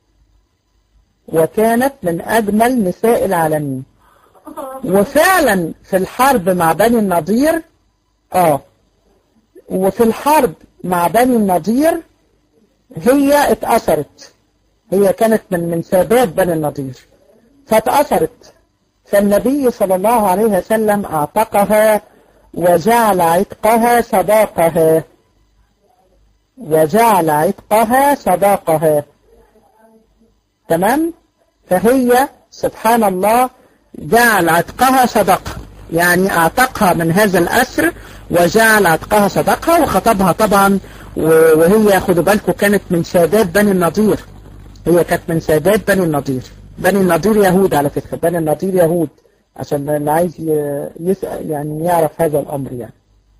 وكانت من أجمل نساء العالمين وفعلا في الحرب مع بني النضير آه وفي الحرب مع بني النضير هي اتأثرت هي كانت من من سادات بني النضير فاتأثرت فالنبي صلى الله عليه وسلم اعتقها وجعل عتقها صداقها وجعل عتقها صداقها تمام فهي سبحان الله جعل عتقها صدقة يعني اعتقها من هذا الأسر وجعل عتقها صدقها وخطبها طبعا وهي خدوا بالكم كانت من سادات بني النضير هي كانت من سادات بني النضير بني النضير يهود على فكرة بني النضير يهود عشان اللي عايز يسأل يعني يعرف هذا الأمر يعني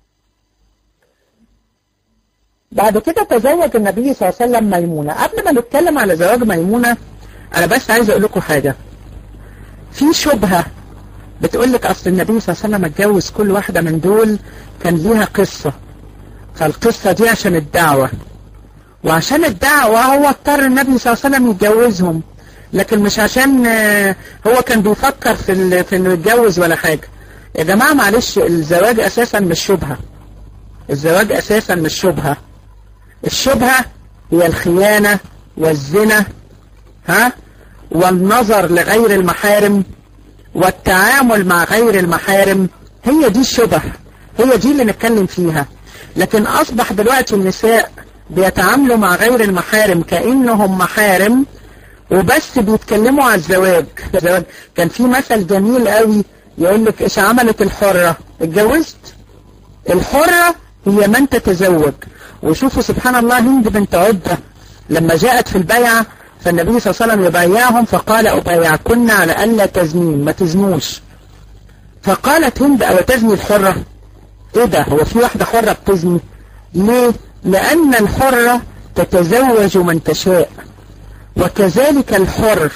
بعد كده تزوج النبي صلى الله عليه وسلم ميمونة قبل ما نتكلم على زواج ميمونة أنا بس عايز أقول لكم حاجة في شبهة بتقول لك أصل النبي صلى الله عليه وسلم اتجوز كل واحدة من دول كان ليها قصة فالقصة دي عشان الدعوة وعشان الدعوة هو اضطر النبي صلى الله عليه وسلم يتجوزهم لكن مش عشان هو كان بيفكر في في انه يتجوز ولا حاجة يا جماعة معلش الزواج اساسا مش شبهة الزواج اساسا مش شبهة الشبهة هي الخيانة والزنا ها والنظر لغير المحارم والتعامل مع غير المحارم هي دي الشبه هي دي اللي نتكلم فيها لكن اصبح دلوقتي النساء بيتعاملوا مع غير المحارم كأنهم محارم وبس بيتكلموا على الزواج الزواج كان في مثل جميل قوي يقول لك ايش عملت الحرة اتجوزت الحرة هي من تتزوج وشوفوا سبحان الله هند بنت عدة لما جاءت في البيعة فالنبي صلى الله عليه وسلم يبايعهم فقال أبايعكن على ألا تزنين ما تزنوش فقالت هند أو تزني الحرة ايه ده هو في واحدة حرة بتزني ليه لأن الحرة تتزوج من تشاء وكذلك الحر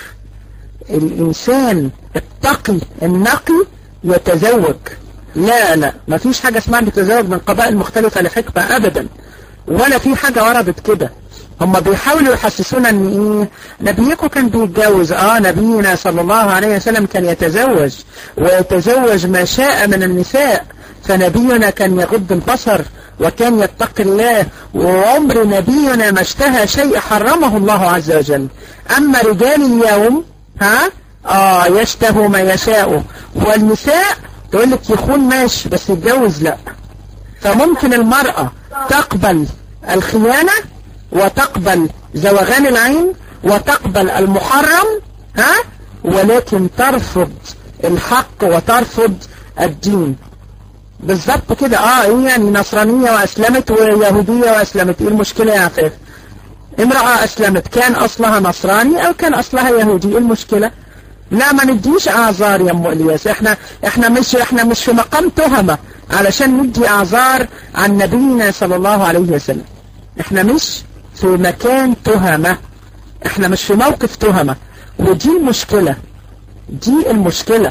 الإنسان التقي النقي يتزوج لا لا ما فيش حاجة اسمها بتزوج من قبائل مختلفة لحكمة أبدا ولا في حاجة وردت كده هم بيحاولوا يحسسونا ان ايه نبيكم كان بيتجوز اه نبينا صلى الله عليه وسلم كان يتزوج ويتزوج ما شاء من النساء فنبينا كان يغض البصر وكان يتقي الله وعمر نبينا ما اشتهى شيء حرمه الله عز وجل اما رجال اليوم ها اه يشتهوا ما يشاء والنساء تقول لك يخون ماشي بس يتجوز لا فممكن المرأة تقبل الخيانة وتقبل زوغان العين وتقبل المحرم ها ولكن ترفض الحق وترفض الدين بالظبط كده اه ايه يعني نصرانية واسلمت ويهودية واسلمت ايه المشكلة يا عفاف امرأة اسلمت كان اصلها نصراني او كان اصلها يهودي ايه المشكلة لا ما نديش اعذار يا ام الياس احنا احنا مش احنا مش في مقام تهمة علشان ندي اعذار عن نبينا صلى الله عليه وسلم احنا مش في مكان تهمة احنا مش في موقف تهمة ودي المشكلة دي المشكلة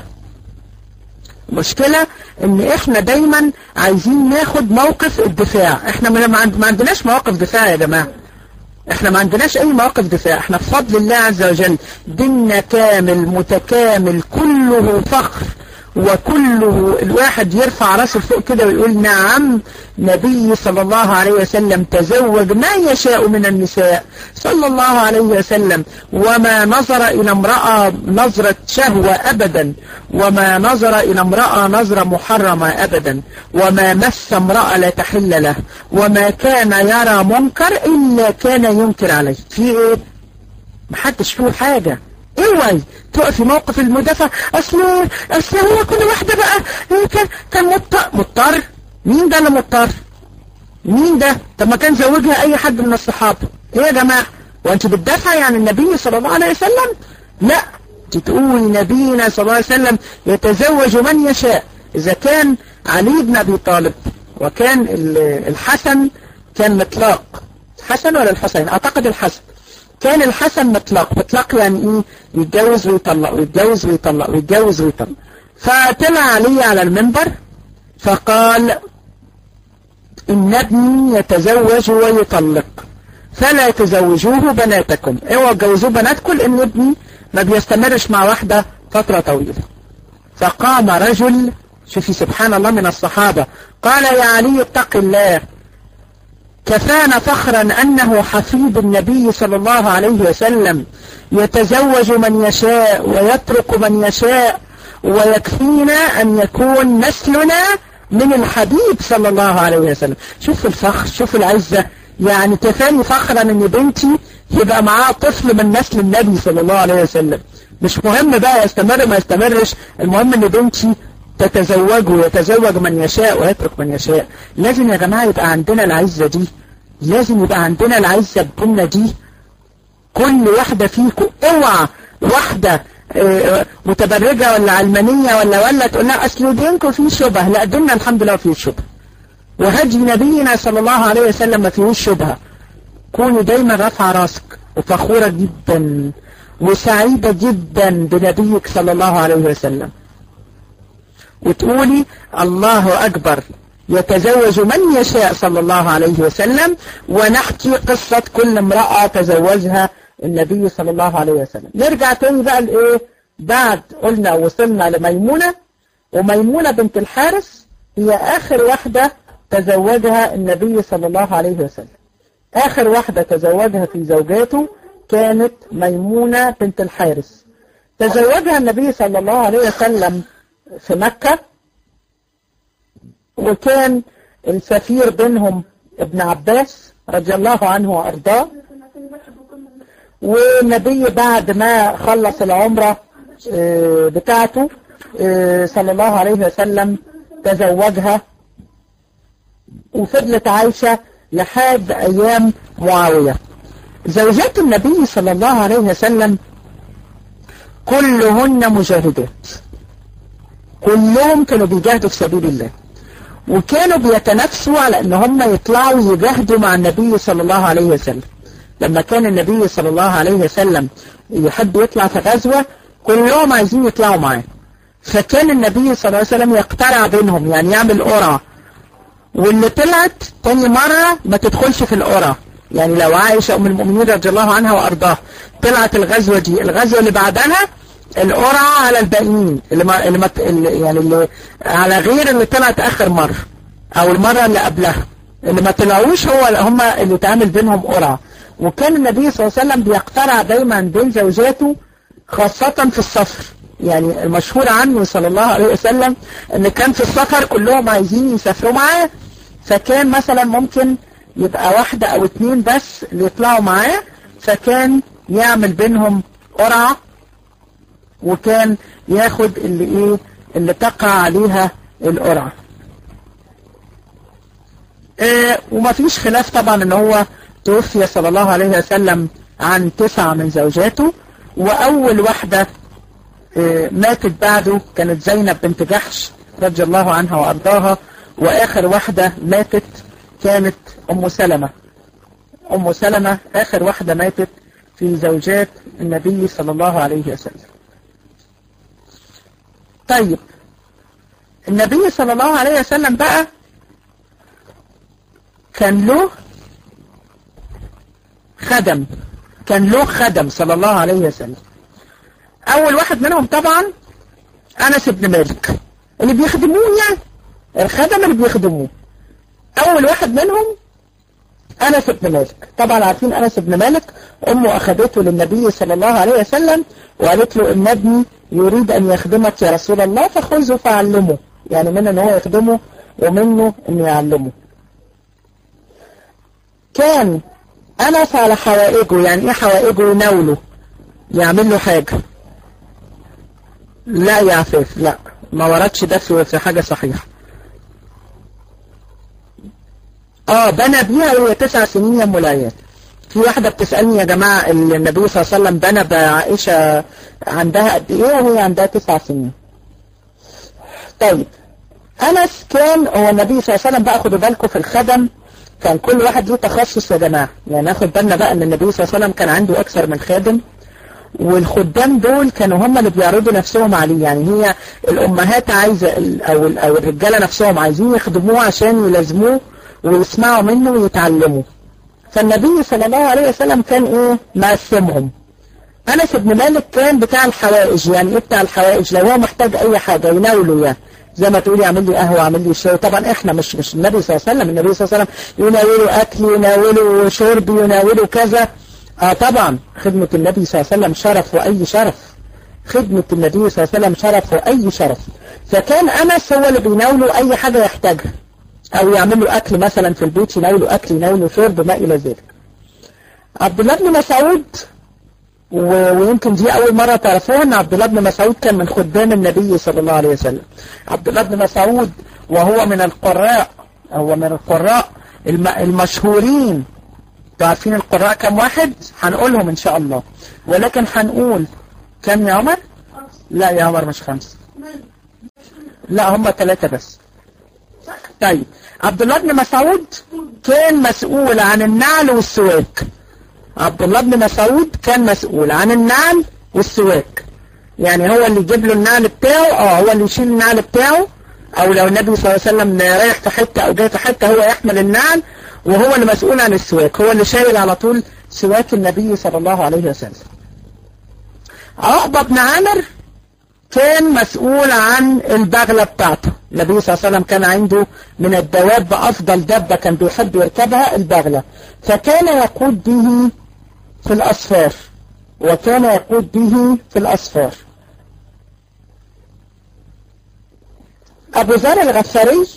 مشكلة ان احنا دايما عايزين ناخد موقف الدفاع احنا ما عندناش مواقف دفاع يا جماعة احنا ما عندناش اي مواقف دفاع احنا بفضل الله عز وجل ديننا كامل متكامل كله فخر وكله الواحد يرفع راسه فوق كده ويقول نعم نبي صلى الله عليه وسلم تزوج ما يشاء من النساء صلى الله عليه وسلم وما نظر إلى امرأة نظرة شهوة أبدا وما نظر إلى امرأة نظرة محرمة أبدا وما مس امرأة لا تحل له وما كان يرى منكر إلا كان ينكر عليه في إيه محدش فيه حاجة اوعي تقفي موقف المدافع اصل اصل هو كل واحدة بقى كان كان مضطر مضطر مين ده اللي مضطر مين ده طب ما كان زوجها اي حد من الصحابة ايه يا جماعة وانت بتدافعي عن النبي صلى الله عليه وسلم لا تقول نبينا صلى الله عليه وسلم يتزوج من يشاء إذا كان علي بن أبي طالب وكان الحسن كان مطلاق حسن ولا الحسين أعتقد الحسن كان الحسن مطلق مطلق يعني ايه يتجوز ويطلق ويتجوز ويطلق ويتجوز ويطلق فطلع علي على المنبر فقال إن ابني يتزوج ويطلق فلا تزوجوه بناتكم اوعوا تجوزوه بناتكم لان ابني ما بيستمرش مع واحدة فترة طويلة فقام رجل شوفي سبحان الله من الصحابة قال يا علي اتق الله كفانا فخرا أنه حفيد النبي صلى الله عليه وسلم يتزوج من يشاء ويترك من يشاء ويكفينا أن يكون نسلنا من الحبيب صلى الله عليه وسلم شوف الفخر شوف العزة يعني كفاني فخرا أن بنتي يبقى معاه طفل من نسل النبي صلى الله عليه وسلم مش مهم بقى يستمر ما يستمرش المهم أن بنتي تتزوج ويتزوج من يشاء ويترك من يشاء لازم يا جماعة يبقى عندنا العزة دي لازم يبقى عندنا العزة الجنة دي كل واحدة فيكم اوعى واحدة اه متبرجة ولا علمانية ولا ولا تقول لها اصل دينكم فيه شبه لا ديننا الحمد لله فيه شبه وهدي نبينا صلى الله عليه وسلم ما فيهوش شبهة كوني دايما رافعة راسك وفخورة جدا وسعيدة جدا بنبيك صلى الله عليه وسلم وتقولي الله أكبر يتزوج من يشاء صلى الله عليه وسلم ونحكي قصة كل امرأة تزوجها النبي صلى الله عليه وسلم نرجع تاني بقى لإيه بعد قلنا وصلنا لميمونة وميمونة بنت الحارس هي آخر واحدة تزوجها النبي صلى الله عليه وسلم آخر واحدة تزوجها في زوجاته كانت ميمونة بنت الحارس تزوجها النبي صلى الله عليه وسلم في مكة وكان السفير بينهم ابن عباس رضي الله عنه وأرضاه والنبي بعد ما خلص العمرة بتاعته صلى الله عليه وسلم تزوجها وفضلت عايشة لحد أيام معاوية زوجات النبي صلى الله عليه وسلم كلهن مجاهدات كلهم كانوا بيجاهدوا في سبيل الله وكانوا بيتنافسوا على ان هم يطلعوا يجاهدوا مع النبي صلى الله عليه وسلم لما كان النبي صلى الله عليه وسلم يحب يطلع في غزوة كلهم عايزين يطلعوا معاه فكان النبي صلى الله عليه وسلم يقترع بينهم يعني يعمل قرعة واللي طلعت تاني مرة ما تدخلش في القرعة يعني لو عائشة أم المؤمنين رضي الله عنها وأرضاها طلعت الغزوة دي الغزوة اللي بعدها القرعة على الباقيين اللي, ما اللي, ما اللي يعني اللي على غير اللي طلعت آخر مرة أو المرة اللي قبلها اللي ما طلعوش هو هم اللي اتعمل بينهم قرعة وكان النبي صلى الله عليه وسلم بيقترع دايما بين زوجاته خاصة في السفر يعني المشهور عنه صلى الله عليه وسلم ان كان في السفر كلهم عايزين يسافروا معاه فكان مثلا ممكن يبقى واحدة او اتنين بس اللي يطلعوا معاه فكان يعمل بينهم قرعة وكان ياخد اللي ايه اللي تقع عليها القرعة اه ومفيش خلاف طبعا ان هو توفي صلى الله عليه وسلم عن تسعة من زوجاته واول واحدة اه ماتت بعده كانت زينب بنت جحش رضي الله عنها وارضاها واخر واحدة ماتت كانت ام سلمة ام سلمة اخر واحدة ماتت في زوجات النبي صلى الله عليه وسلم طيب النبي صلى الله عليه وسلم بقى كان له خدم كان له خدم صلى الله عليه وسلم اول واحد منهم طبعا انس بن مالك اللي بيخدموه يعني الخدم اللي بيخدموه اول واحد منهم انس بن مالك طبعا عارفين انس بن مالك امه اخذته للنبي صلى الله عليه وسلم وقالت له ان ابني يريد ان يخدمك يا رسول الله فخذه فعلمه يعني منه ان هو يخدمه ومنه ان يعلمه كان انس على حوائجه يعني ايه حوائجه يناوله يعمل له حاجة لا يا عفاف لا ما وردش ده في حاجة صحيحة اه بنى بيها وهي تسع سنين يا مولايات في واحدة بتسألني يا جماعة النبي صلى الله عليه وسلم بنى بعائشة عندها قد ايه وهي عندها تسع سنين طيب أنس كان هو النبي صلى الله عليه وسلم بقى خدوا بالكم في الخدم كان كل واحد له تخصص يا جماعة يعني ناخد بالنا بقى ان النبي صلى الله عليه وسلم كان عنده أكثر من خادم والخدام دول كانوا هم اللي بيعرضوا نفسهم عليه يعني هي الأمهات عايزة أو, أو الرجالة نفسهم عايزين يخدموه عشان يلازموه ويسمعوا منه ويتعلموا فالنبي صلى الله عليه وسلم كان ايه مقسمهم أنس بن مالك كان بتاع الحوائج يعني ايه بتاع الحوائج لو هو محتاج أي حاجة يناوله يعني زي ما تقولي اعمل لي قهوة اعمل لي شاي طبعا احنا مش مش النبي صلى الله عليه وسلم النبي صلى الله عليه وسلم يناوله أكل يناوله شرب يناوله كذا اه طبعا خدمة النبي صلى الله عليه وسلم شرف وأي شرف خدمة النبي صلى الله عليه وسلم شرف وأي شرف فكان أنس هو اللي بيناوله أي حاجة يحتاجها أو يعمل له أكل مثلا في البيت يناوله أكل يناوله شرب ما إلى ذلك عبد الله بن مسعود ويمكن دي أول مرة تعرفوها أن عبد الله بن مسعود كان من خدام النبي صلى الله عليه وسلم عبد الله بن مسعود وهو من القراء هو من القراء المشهورين تعرفين القراء كم واحد هنقولهم إن شاء الله ولكن هنقول كم يا عمر لا يا عمر مش خمسة لا هم ثلاثة بس طيب عبد الله بن مسعود كان مسؤول عن النعل والسواك عبد الله بن مسعود كان مسؤول عن النعل والسواك يعني هو اللي يجيب له النعل بتاعه اه هو اللي يشيل النعل بتاعه او لو النبي صلى الله عليه وسلم رايح في حته او جاي في حته هو يحمل النعل وهو اللي مسؤول عن السواك هو اللي شايل على طول سواك النبي صلى الله عليه وسلم عقبة بن عامر كان مسؤول عن البغلة بتاعته النبي صلى الله عليه وسلم كان عنده من الدواب أفضل دابة كان بيحب يركبها البغلة فكان يقود به في الأسفار وكان يقود به في الأسفار أبو ذر الغفاري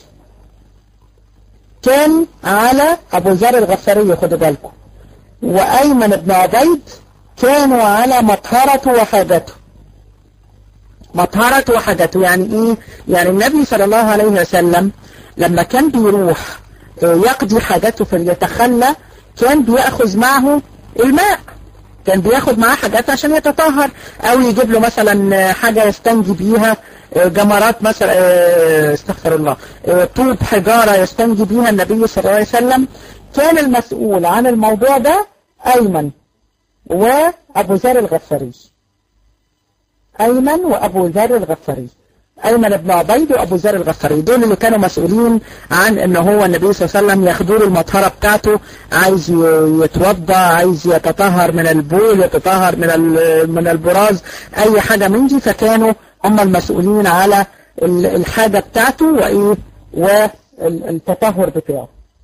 كان على أبو ذر الغفاري خدوا بالكم وأيمن بن عبيد كانوا على مطهرته وحاجته مطهرته وحاجته يعني ايه يعني النبي صلى الله عليه وسلم لما كان بيروح يقضي حاجته فليتخلى كان بيأخذ معه الماء كان بياخد معاه حاجات عشان يتطهر او يجيب له مثلا حاجة يستنجي بيها جمرات مثلا استغفر الله طوب حجارة يستنجي بيها النبي صلى الله عليه وسلم كان المسؤول عن الموضوع ده ايمن وابو ذر الغفاري ايمن وابو ذر الغفاري ايمن بن عبيد وابو ذر الغفاري دول اللي كانوا مسؤولين عن ان هو النبي صلى الله عليه وسلم ياخدوا له المطهره بتاعته عايز يتوضا عايز يتطهر من البول يتطهر من من البراز اي حاجه من دي فكانوا هم المسؤولين على الحاجه بتاعته وايه والتطهر بتاعه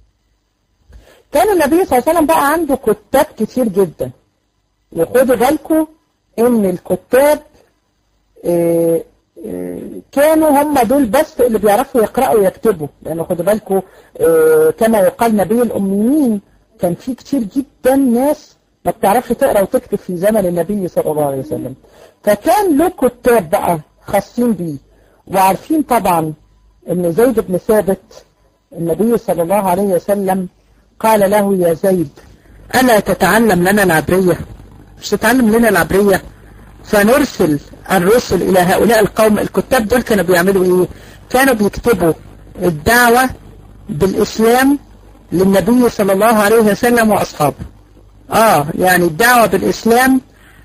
كان النبي صلى الله عليه وسلم بقى عنده كتاب كتير جدا وخدوا بالكم ان الكتاب إيه كانوا هم دول بس اللي بيعرفوا يقرأوا ويكتبوا لأنه خدوا بالكم كما يقال نبي الأميين كان في كتير جدا ناس ما بتعرفش تقرأ وتكتب في زمن النبي صلى الله عليه وسلم فكان له كتاب بقى خاصين بيه وعارفين طبعا ان زيد بن ثابت النبي صلى الله عليه وسلم قال له يا زيد ألا تتعلم لنا العبرية مش تتعلم لنا العبرية فنرسل الرسل إلى هؤلاء القوم الكتاب دول كانوا بيعملوا إيه كانوا بيكتبوا الدعوة بالإسلام للنبي صلى الله عليه وسلم وأصحابه آه يعني الدعوة بالإسلام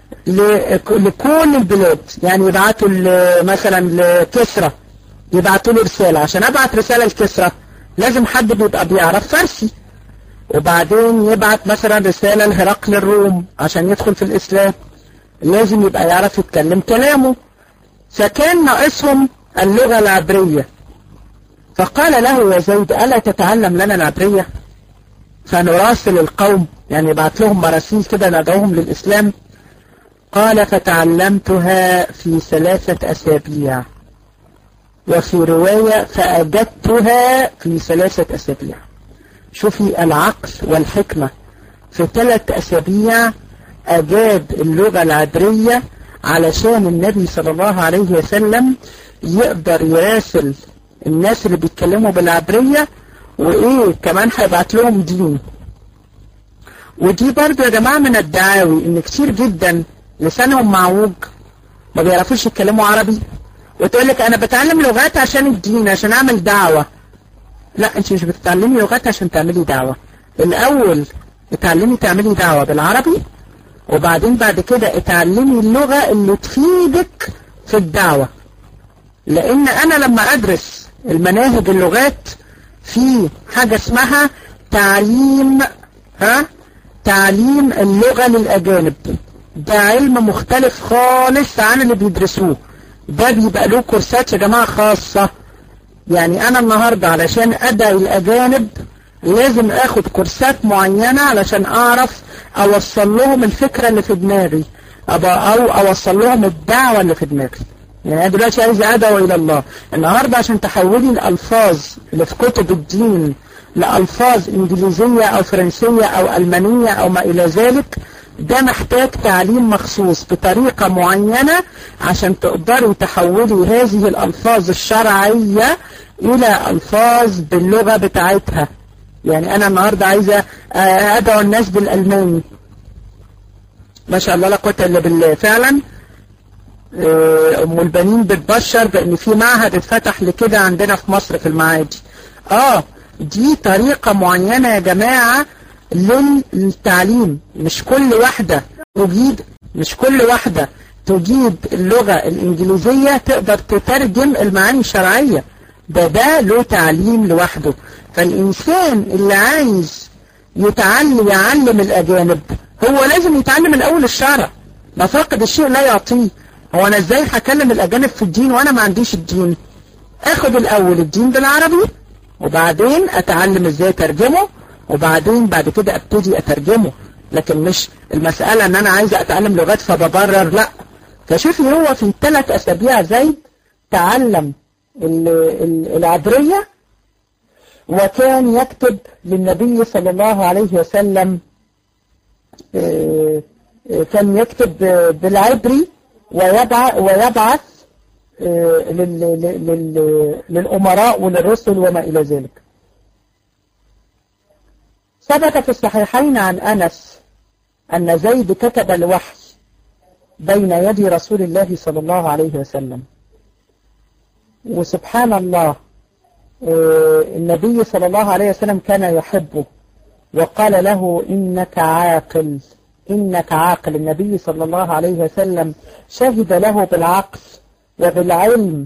لكل البلاد يعني يبعتوا مثلا لكسرى يبعتوا له رسالة عشان أبعت رسالة لكسرى لازم حد بيبقى بيعرف فارسي وبعدين يبعت مثلا رسالة لهرقل الروم عشان يدخل في الإسلام لازم يبقى يعرف يتكلم كلامه فكان ناقصهم اللغة العبرية فقال له يا زيد ألا تتعلم لنا العبرية فنراسل القوم يعني يبعت لهم مراسيل كده ندعوهم للإسلام قال فتعلمتها في ثلاثة أسابيع وفي رواية فأجدتها في ثلاثة أسابيع شوفي العقل والحكمة في ثلاث أسابيع أجاد اللغة العبرية علشان النبي صلى الله عليه وسلم يقدر يراسل الناس اللي بيتكلموا بالعبرية وإيه كمان هيبعت لهم دين ودي برضو يا جماعة من الدعاوي ان كتير جدا لسانهم معوج ما بيعرفوش يتكلموا عربي وتقول لك انا بتعلم لغات عشان الدين عشان اعمل دعوة لا انت مش بتتعلمي لغات عشان تعملي دعوة الاول اتعلمي تعملي دعوة بالعربي وبعدين بعد كده اتعلمي اللغة اللي تفيدك في الدعوة لان انا لما ادرس المناهج اللغات في حاجة اسمها تعليم ها تعليم اللغة للأجانب ده علم مختلف خالص عن اللي بيدرسوه ده بيبقى له كورسات يا جماعة خاصة يعني أنا النهاردة علشان أدعي الأجانب لازم أخد كورسات معينة علشان أعرف أوصل لهم الفكرة اللي في دماغي أو أوصل لهم الدعوة اللي في دماغي يعني أنا دلوقتي عايز أدعو إلى الله النهاردة عشان تحولي الألفاظ اللي في كتب الدين لألفاظ إنجليزية أو فرنسية أو ألمانية أو ما إلى ذلك ده محتاج تعليم مخصوص بطريقة معينة عشان تقدري تحولي هذه الألفاظ الشرعية إلى ألفاظ باللغة بتاعتها يعني أنا النهاردة عايزة أدعو الناس بالألماني ما شاء الله لا قوة إلا بالله فعلا أم البنين بتبشر بأن في معهد اتفتح لكده عندنا في مصر في المعادي آه دي طريقة معينة يا جماعة للتعليم مش كل واحدة تجيد مش كل واحدة تجيد اللغة الإنجليزية تقدر تترجم المعاني الشرعية ده ده له تعليم لوحده فالإنسان اللي عايز يتعلم يعلم الأجانب هو لازم يتعلم الأول الشرع ما فاقد الشيء لا يعطيه هو أنا إزاي هكلم الأجانب في الدين وأنا ما عنديش الدين أخد الأول الدين بالعربي وبعدين اتعلم ازاي اترجمه وبعدين بعد كده ابتدي اترجمه لكن مش المسألة ان انا عايزة اتعلم لغات فببرر لا فشوفي هو في ثلاث اسابيع زيد تعلم العبرية وكان يكتب للنبي صلى الله عليه وسلم كان يكتب بالعبري ويبعث للأمراء وللرسل وما إلى ذلك ثبت في الصحيحين عن أنس أن زيد كتب الوحي بين يدي رسول الله صلى الله عليه وسلم وسبحان الله النبي صلى الله عليه وسلم كان يحبه وقال له إنك عاقل إنك عاقل النبي صلى الله عليه وسلم شهد له بالعقل وبالعلم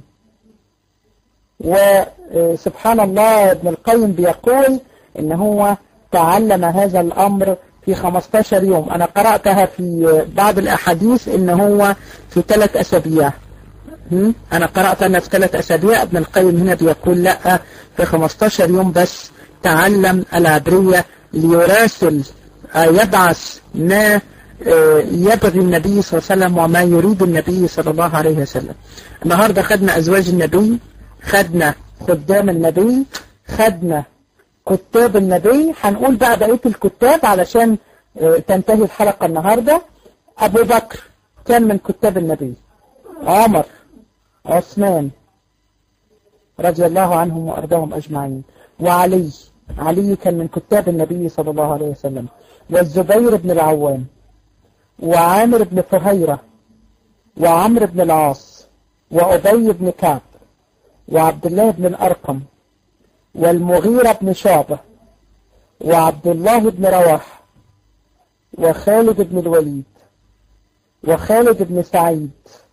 وسبحان الله ابن القيم بيقول ان هو تعلم هذا الامر في 15 يوم انا قرأتها في بعض الاحاديث ان هو في ثلاث اسابيع انا قرأت انها في ثلاث اسابيع ابن القيم هنا بيقول لا في 15 يوم بس تعلم العبرية ليراسل يبعث ما يبغي النبي صلى الله عليه وسلم وما يريد النبي صلى الله عليه وسلم النهاردة خدنا أزواج النبي خدنا خدام النبي خدنا كتاب النبي هنقول بقى بقية الكتاب علشان تنتهي الحلقة النهاردة أبو بكر كان من كتاب النبي عمر عثمان رضي الله عنهم وأرضاهم أجمعين وعلي علي كان من كتاب النبي صلى الله عليه وسلم والزبير بن العوام وعامر بن فهيرة وعمر بن العاص وأبي بن كعب وعبد الله بن الأرقم والمغيرة بن شعبة وعبد الله بن رواح وخالد بن الوليد وخالد بن سعيد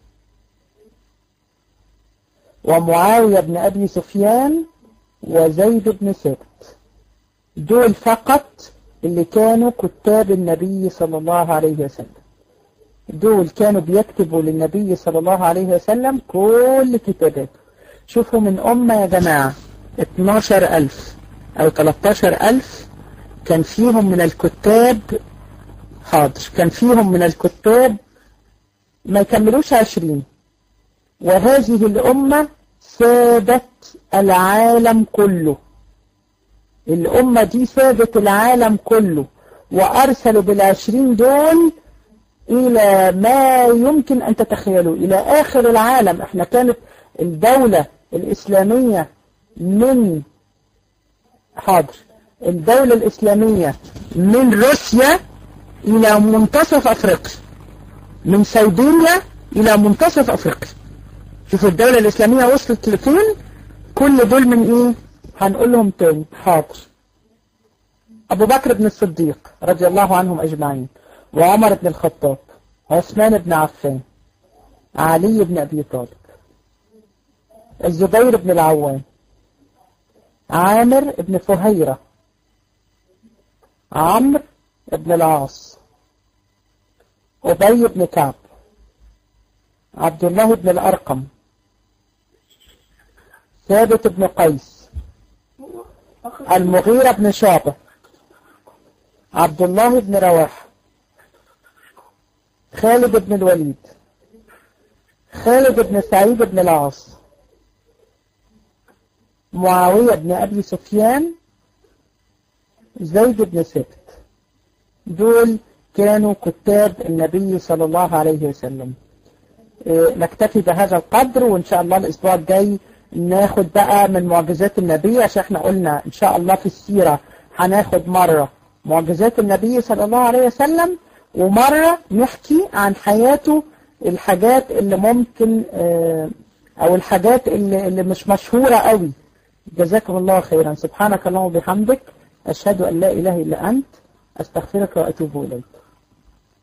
ومعاوية بن أبي سفيان وزيد بن ثابت دول فقط اللي كانوا كتاب النبي صلى الله عليه وسلم دول كانوا بيكتبوا للنبي صلى الله عليه وسلم كل كتاباته شوفوا من أمة يا جماعة 12000 أو 13000 كان فيهم من الكتاب حاضر كان فيهم من الكتاب ما يكملوش عشرين وهذه الأمة سادت العالم كله الأمة دي سادت العالم كله وأرسلوا بالعشرين دول إلى ما يمكن أن تتخيلوا إلى آخر العالم احنا كانت الدولة الإسلامية من حاضر الدولة الإسلامية من روسيا إلى منتصف أفريقيا من سيبيريا إلى منتصف أفريقيا شوفوا الدولة الإسلامية وصلت لفين كل دول من إيه هنقول لهم تاني حاضر أبو بكر بن الصديق رضي الله عنهم أجمعين وعمر بن الخطاب عثمان بن عفان علي بن أبي طالب الزبير بن العوام عامر بن فهيرة عمرو بن العاص أبي بن كعب عبد الله بن الأرقم ثابت بن قيس المغيرة بن شعبة عبد الله بن رواحة خالد بن الوليد خالد بن سعيد بن العاص معاوية بن أبي سفيان زيد بن ثابت دول كانوا كتاب النبي صلى الله عليه وسلم إيه نكتفي بهذا القدر وإن شاء الله الأسبوع الجاي ناخد بقى من معجزات النبي عشان احنا قلنا إن شاء الله في السيرة هناخد مرة معجزات النبي صلى الله عليه وسلم ومرة نحكي عن حياته الحاجات اللي ممكن اه أو الحاجات اللي, اللي مش مشهورة قوي جزاكم الله خيرا سبحانك اللهم وبحمدك أشهد أن لا إله إلا أنت أستغفرك وأتوب إليك